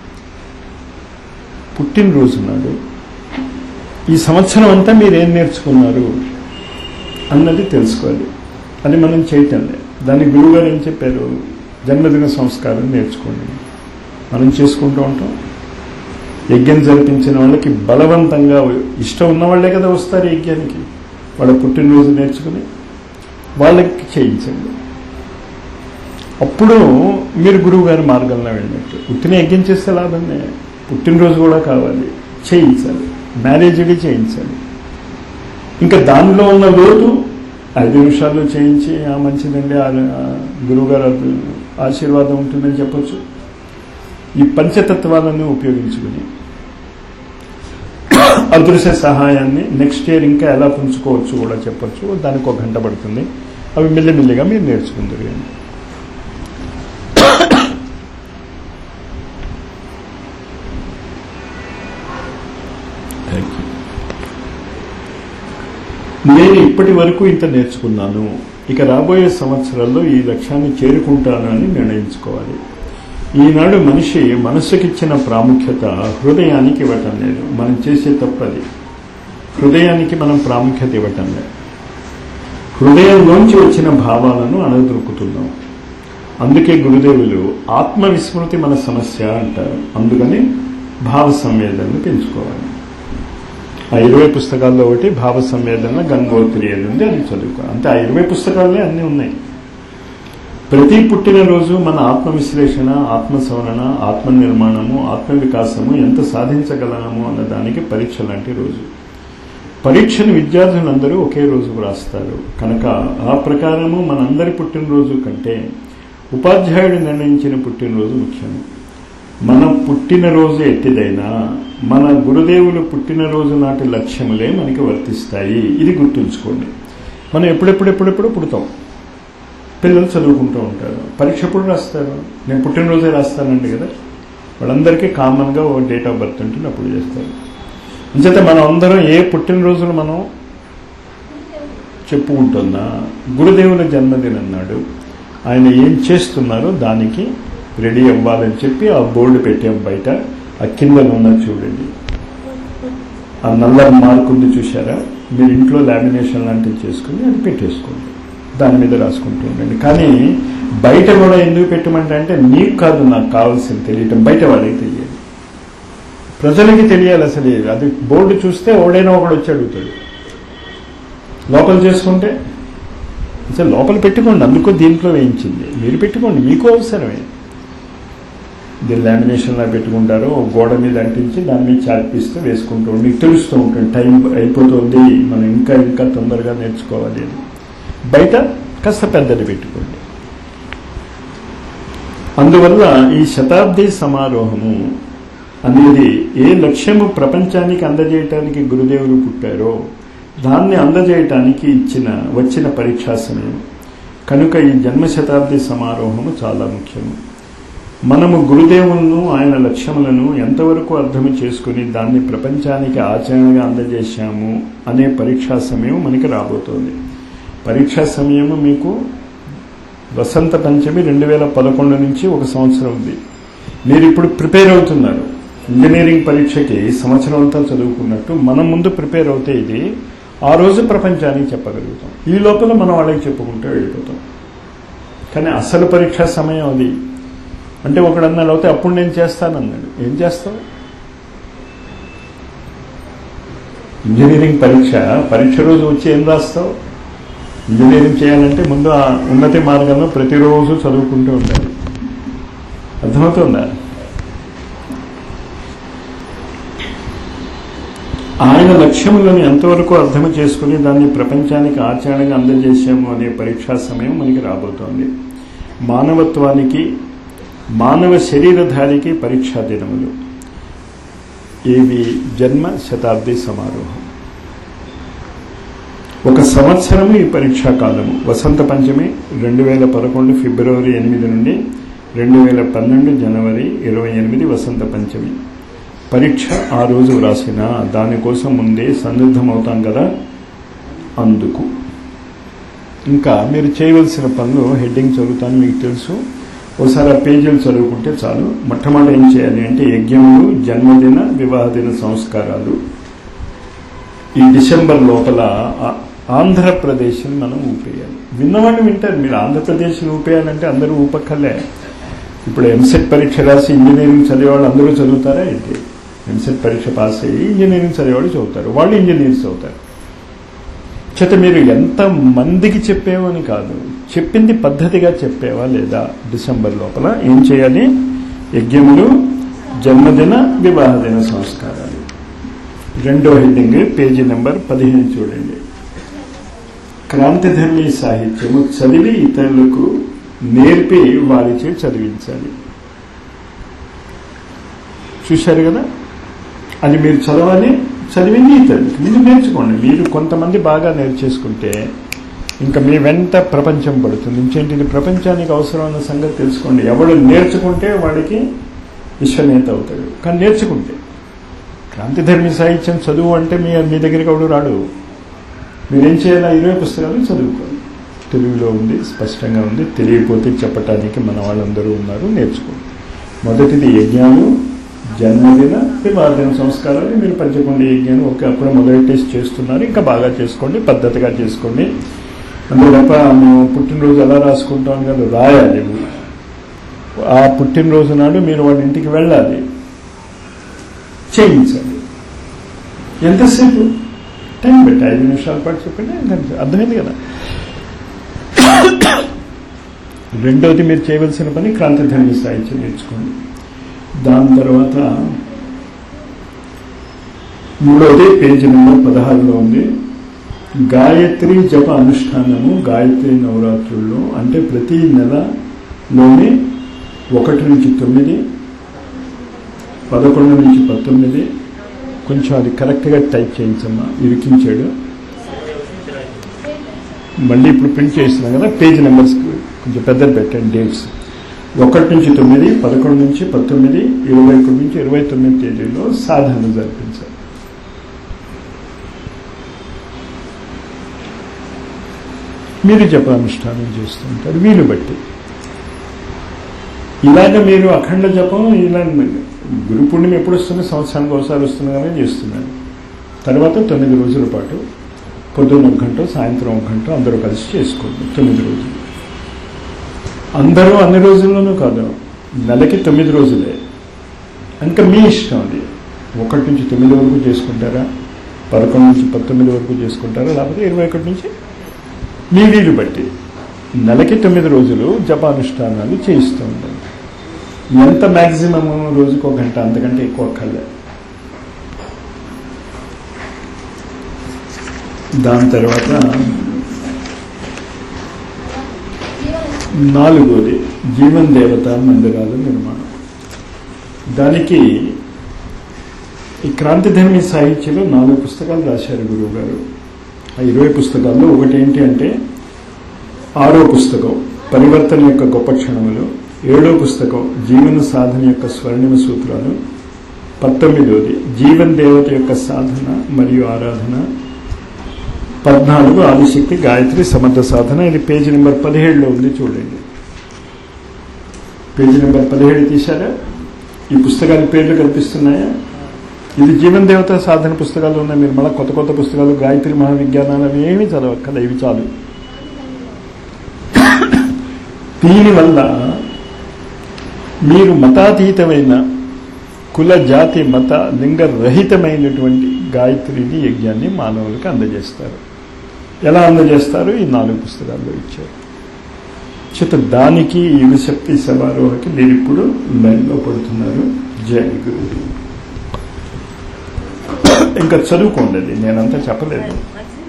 Speaker 1: పుట్టినరోజు నాడు ఈ సంవత్సరం అంతా మీరు ఏం నేర్చుకున్నారు అన్నది తెలుసుకోవాలి అది మనం చేయటం లేదు దాని గురువుగారు ఏం చెప్పారు జన్మదిన సంస్కారం నేర్చుకోండి మనం చేసుకుంటూ ఉంటాం యజ్ఞం జరిపించిన వాళ్ళకి బలవంతంగా ఇష్టం ఉన్న వాళ్ళే కదా వస్తారు యజ్ఞానికి వాళ్ళ పుట్టినరోజు నేర్చుకుని వాళ్ళకి చేయించండి అప్పుడు మీరు గురువు గారి మార్గంలో వెళ్ళినట్టు ఉత్తిని యజ్ఞం చేస్తే లాభమే పుట్టినరోజు కూడా కావాలి చేయించాలి మ్యారేజ్కి చేయించాలి ఇంకా దానిలో ఉన్న లోటు ఐదు నిమిషాల్లో చేయించి ఆ మంచిదండి గురువుగారు ఆశీర్వాదం ఉంటుందని చెప్పొచ్చు ఈ పంచతత్వాలను ఉపయోగించుకుని అదృశ్య సహాయాన్ని నెక్స్ట్ ఇయర్ ఇంకా ఎలా పుంజుకోవచ్చు కూడా చెప్పొచ్చు దానికి ఒక గంట పడుతుంది అవి మెల్లిమెల్లిగా మీరు నేర్చుకుందరు కానీ థ్యాంక్ యూ నేను ఇప్పటి వరకు ఇంత నేర్చుకున్నాను ఇక రాబోయే సంవత్సరాల్లో ఈ లక్ష్యాన్ని చేరుకుంటాను అని నిర్ణయించుకోవాలి ఈనాడు మనిషి మనస్సుకిచ్చిన ప్రాముఖ్యత హృదయానికి ఇవ్వటం లేదు మనం చేసే తప్పది హృదయానికి మనం ప్రాముఖ్యత ఇవ్వటం లేదు హృదయంలోంచి వచ్చిన భావాలను అణగదొరుకుతున్నాం అందుకే గురుదేవులు ఆత్మవిస్మృతి మన సమస్య అంటారు అందుకని భావ సంవేదనను పెంచుకోవాలి ఆ ఇరవై పుస్తకాల్లో ఒకటి భావ సంవేదన గంగోత్రి అని ఉంది అది చదువుకో అంటే ఆ ఇరవై పుస్తకాలే అన్నీ ఉన్నాయి ప్రతి పుట్టినరోజు మన ఆత్మ విశ్లేషణ ఆత్మ సవరణ ఆత్మ నిర్మాణము ఆత్మ వికాసము ఎంత సాధించగలము అన్న దానికి పరీక్ష లాంటి రోజు పరీక్షను విద్యార్థులందరూ ఒకే రోజు వ్రాస్తారు కనుక ఆ ప్రకారము మనందరి పుట్టినరోజు కంటే ఉపాధ్యాయుడు నిర్ణయించిన పుట్టినరోజు ముఖ్యం మన పుట్టినరోజు ఎట్టిదైనా మన గురుదేవులు పుట్టినరోజు నాటి లక్ష్యములే మనకి వర్తిస్తాయి ఇది గుర్తుంచుకోండి మనం ఎప్పుడెప్పుడెప్పుడెప్పుడు పుడతాం పిల్లలు చదువుకుంటూ ఉంటారు పరీక్ష ఎప్పుడు రాస్తారు నేను పుట్టినరోజే రాస్తానండి కదా వాళ్ళందరికీ కామన్గా ఓ డేట్ ఆఫ్ బర్త్ ఉంటుంది అప్పుడు చేస్తారు అంచేత మనం అందరం ఏ పుట్టినరోజులు మనం చెప్పుకుంటున్నా గురుదేవుల జన్మదినం నాడు ఆయన ఏం చేస్తున్నారో దానికి రెడీ అవ్వాలని చెప్పి ఆ బోర్డు పెట్టాం బయట ఆ కింద ఉన్నది చూడండి ఆ నల్ల మార్క్ ఉంది చూసారా మీరు ఇంట్లో లామినేషన్ లాంటివి చేసుకుని అది పెట్టేసుకోండి దాని మీద రాసుకుంటూ ఉండండి కానీ బయట కూడా ఎందుకు పెట్టమంటే అంటే నీకు కాదు నాకు కావాల్సింది తెలియటం బయట వాళ్ళకి తెలియదు ప్రజలకి తెలియాలి అసలు ఏది. అది బోర్డు చూస్తే ఓడైనా ఒకడు వచ్చి అడుగుతాడు లోపల చేసుకుంటే అసలు లోపల పెట్టుకోండి అందుకో దీంట్లో వేయించింది మీరు పెట్టుకోండి మీకు అవసరమే దీన్ని లామినేషన్లా పెట్టుకుంటారు ఓ గోడ మీద అంటించి దాని మీద చార్పిస్తూ వేసుకుంటూ ఉండి మీకు తెలుస్తూ ఉంటుంది టైం అయిపోతుంది మనం ఇంకా ఇంకా తొందరగా నేర్చుకోవాలి అని బయట కాస్త పెద్దది పెట్టుకోండి అందువల్ల ఈ శతాబ్ది సమారోహము అనేది ఏ లక్ష్యము ప్రపంచానికి అందజేయటానికి గురుదేవులు పుట్టారో దాన్ని అందజేయటానికి ఇచ్చిన వచ్చిన పరీక్షా సమయం కనుక ఈ జన్మ శతాబ్ది సమారోహము చాలా ముఖ్యము మనము గురుదేవులను ఆయన లక్ష్యములను ఎంతవరకు అర్థం చేసుకుని దాన్ని ప్రపంచానికి ఆచరణగా అందజేశాము అనే పరీక్షా సమయం మనకి రాబోతోంది పరీక్షా సమయము మీకు వసంత పంచమి రెండు వేల పదకొండు నుంచి ఒక సంవత్సరం ఉంది మీరు ఇప్పుడు ప్రిపేర్ అవుతున్నారు ఇంజనీరింగ్ పరీక్షకి సంవత్సరం అంతా చదువుకున్నట్టు మనం ముందు ప్రిపేర్ అవుతే ఇది ఆ రోజు ప్రపంచానికి చెప్పగలుగుతాం ఈ లోపల మనం వాళ్ళకి చెప్పుకుంటూ వెళ్ళిపోతాం కానీ అసలు పరీక్షా సమయం అది అంటే ఒకడు అన్నాడు అవుతే అప్పుడు నేను చేస్తానన్నాడు ఏం చేస్తావు ఇంజనీరింగ్ పరీక్ష పరీక్ష రోజు వచ్చి ఏం రాస్తావు ఇంజనీరింగ్ చేయాలంటే ముందు ఆ ఉన్నతి మార్గంలో ప్రతిరోజు చదువుకుంటూ ఉండాలి అర్థమవుతుందా ఆయన లక్ష్యములను ఎంతవరకు అర్థం చేసుకుని దాన్ని ప్రపంచానికి ఆచరణగా అందజేసాము అనే పరీక్షా సమయం మనకి రాబోతోంది మానవత్వానికి మానవ శరీరధారికి పరీక్షా దినములు ఇవి జన్మ శతాబ్ది సమారోహం ఒక సంవత్సరము ఈ పరీక్షా కాలము వసంత పంచమి రెండు వేల పదకొండు ఫిబ్రవరి ఎనిమిది నుండి రెండు వేల పన్నెండు జనవరి ఇరవై ఎనిమిది వసంత పంచమి పరీక్ష ఆ రోజు వ్రాసిన దానికోసం ముందే సన్నిద్ధమవుతాం కదా అందుకు ఇంకా మీరు చేయవలసిన పనులు హెడ్డింగ్ చదువుతాను మీకు తెలుసు ఒకసారి ఆ పేజీలు చదువుకుంటే చాలు మొట్టమొదటి ఏం చేయాలి అంటే యజ్ఞములు జన్మదిన వివాహదిన సంస్కారాలు ఈ డిసెంబర్ లోపల ఆ- ఆంధ్రప్రదేశ్ని మనం ఊపేయాలి విన్నవాడిని వింటారు మీరు ఆంధ్రప్రదేశ్ని ఊపేయాలంటే అందరూ ఊపక్కర్లే ఇప్పుడు ఎంసెట్ పరీక్ష రాసి ఇంజనీరింగ్ చదివేవాళ్ళు అందరూ చదువుతారా ఏంటి ఎంసెట్ పరీక్ష పాస్ అయ్యి ఇంజనీరింగ్ చదివేవాళ్ళు చదువుతారు వాళ్ళు ఇంజనీర్స్ అవుతారు చేత మీరు ఎంత మందికి చెప్పేవో అని కాదు చెప్పింది పద్ధతిగా చెప్పేవా లేదా డిసెంబర్ లోపల ఏం చేయాలి యజ్ఞములు జన్మదిన వివాహదిన సంస్కారాలు రెండో హెడ్డింగ్ పేజీ నెంబర్ పదిహేను చూడండి క్రాంతిధర్మి సాహిత్యము చదివి ఇతరులకు నేర్పి వారిచే చదివించాలి చూశారు కదా అది మీరు చదవాలి చదివింది ఇతరులకు మీరు నేర్చుకోండి మీరు కొంతమంది బాగా నేర్చేసుకుంటే ఇంకా మీ వెంట ప్రపంచం పడుతుంది ఇంకేంటిది ప్రపంచానికి అవసరమైన సంగతి తెలుసుకోండి ఎవడు నేర్చుకుంటే వాడికి విశ్వనేత అవుతాడు కానీ నేర్చుకుంటే క్రాంతిధర్మి సాహిత్యం చదువు అంటే మీ మీ దగ్గరికి ఎవడు రాడు మీరేం చేయాలి ఆ ఇరవై పుస్తకాలు చదువుకోవాలి తెలుగులో ఉంది స్పష్టంగా ఉంది తెలియకపోతే చెప్పటానికి మన వాళ్ళందరూ ఉన్నారు నేర్చుకోండి మొదటిది యజ్ఞాలు జన్మదిన వివాహదిన సంస్కారాలు మీరు పంచకొండ యజ్ఞాన్ని ఒక అప్పుడు మొదలెట్టేసి చేస్తున్నారు ఇంకా బాగా చేసుకోండి పద్ధతిగా చేసుకోండి అంతే తప్ప మేము పుట్టినరోజు ఎలా రాసుకుంటాం కదా రాయాలి ఆ పుట్టినరోజు నాడు మీరు వాడి ఇంటికి వెళ్ళాలి చేయించాలి ఎంతసేపు టైం పెట్టి ఐదు నిమిషాల పాటు చెప్పండి ఇంకా అర్థమైంది కదా రెండవది మీరు చేయవలసిన పని క్రాంతిధర్మి సాహిత్యం నేర్చుకోండి దాని తర్వాత మూడవది పేజీ నెంబర్ పదహారులో ఉంది గాయత్రి జప అనుష్ఠానము గాయత్రి నవరాత్రుల్లో అంటే ప్రతి నెలలోనే ఒకటి నుంచి తొమ్మిది పదకొండు నుంచి పంతొమ్మిది కొంచెం అది కరెక్ట్గా టైప్ చేయించమ్మా ఇరికించాడు మళ్ళీ ఇప్పుడు ప్రింట్ చేస్తున్నాం కదా పేజ్ నెంబర్స్ కొంచెం పెద్దది పెట్టండి డేట్స్ ఒకటి నుంచి తొమ్మిది పదకొండు నుంచి పంతొమ్మిది ఇరవై ఒకటి నుంచి ఇరవై తొమ్మిది తేదీలో సాధనలు జరిపించాలి మీరు జపానుష్ఠానం చేస్తుంటారు వీలు బట్టి ఇలాగ మీరు అఖండ జపం ఇలా గురు పూర్ణిమ ఎప్పుడు వస్తుంది సంవత్సరానికి ఒకసారి వస్తుంది కానీ చేస్తున్నారు తర్వాత తొమ్మిది రోజుల పాటు పొద్దున్న ఒక గంట సాయంత్రం ఒక గంట అందరూ కలిసి చేసుకోండి తొమ్మిది రోజులు అందరూ అన్ని రోజుల్లోనూ కాదు నెలకి తొమ్మిది రోజులే ఇంకా మీ ఇష్టం అది ఒకటి నుంచి తొమ్మిది వరకు చేసుకుంటారా పదకొండు నుంచి పంతొమ్మిది వరకు చేసుకుంటారా లేకపోతే ఇరవై ఒకటి నుంచి మీ వీలు బట్టి నెలకి తొమ్మిది రోజులు జపానుష్ఠానాలు చేయిస్తూ ఉంటారు ఎంత మ్యాక్సిమం రోజుకు ఒక గంట అంతకంటే ఎక్కువ అక్కర్లే దాని తర్వాత నాలుగోది జీవన్ దేవత మందిరాల నిర్మాణం దానికి ఈ క్రాంతిధర్మి సాహిత్యంలో నాలుగు పుస్తకాలు రాశారు గురువు గారు ఆ ఇరవై పుస్తకాల్లో ఒకటి ఏంటి అంటే ఆరో పుస్తకం పరివర్తన యొక్క గొప్ప క్షణములు ఏడో పుస్తకం జీవన సాధన యొక్క స్వర్ణిమ సూత్రాలు పంతొమ్మిదోది జీవన్ దేవత యొక్క సాధన మరియు ఆరాధన పద్నాలుగు ఆదిశక్తి గాయత్రి సమర్థ సాధన ఇది పేజీ నెంబర్ పదిహేడులో ఉంది చూడండి పేజీ నెంబర్ పదిహేడు తీశారా ఈ పుస్తకాల పేర్లు కల్పిస్తున్నాయా ఇది జీవన్ దేవత సాధన పుస్తకాలు ఉన్నాయి మీరు మళ్ళీ కొత్త కొత్త పుస్తకాలు గాయత్రి మహావిజ్ఞానాలు అవి ఏమీ చదవక్కల ఇవి చాలు దీనివల్ల మీరు మతాతీతమైన కుల జాతి మత లింగ రహితమైనటువంటి గాయత్రిని యజ్ఞాన్ని మానవులకు అందజేస్తారు ఎలా అందజేస్తారు ఈ నాలుగు పుస్తకాల్లో ఇచ్చారు చేత దానికి యుగశక్తి సమారోహకి మీరు ఇప్పుడు లైన్లో పడుతున్నారు జై గురు ఇంకా చదువుకోండి అది నేనంతా చెప్పలేదు
Speaker 2: మంచిది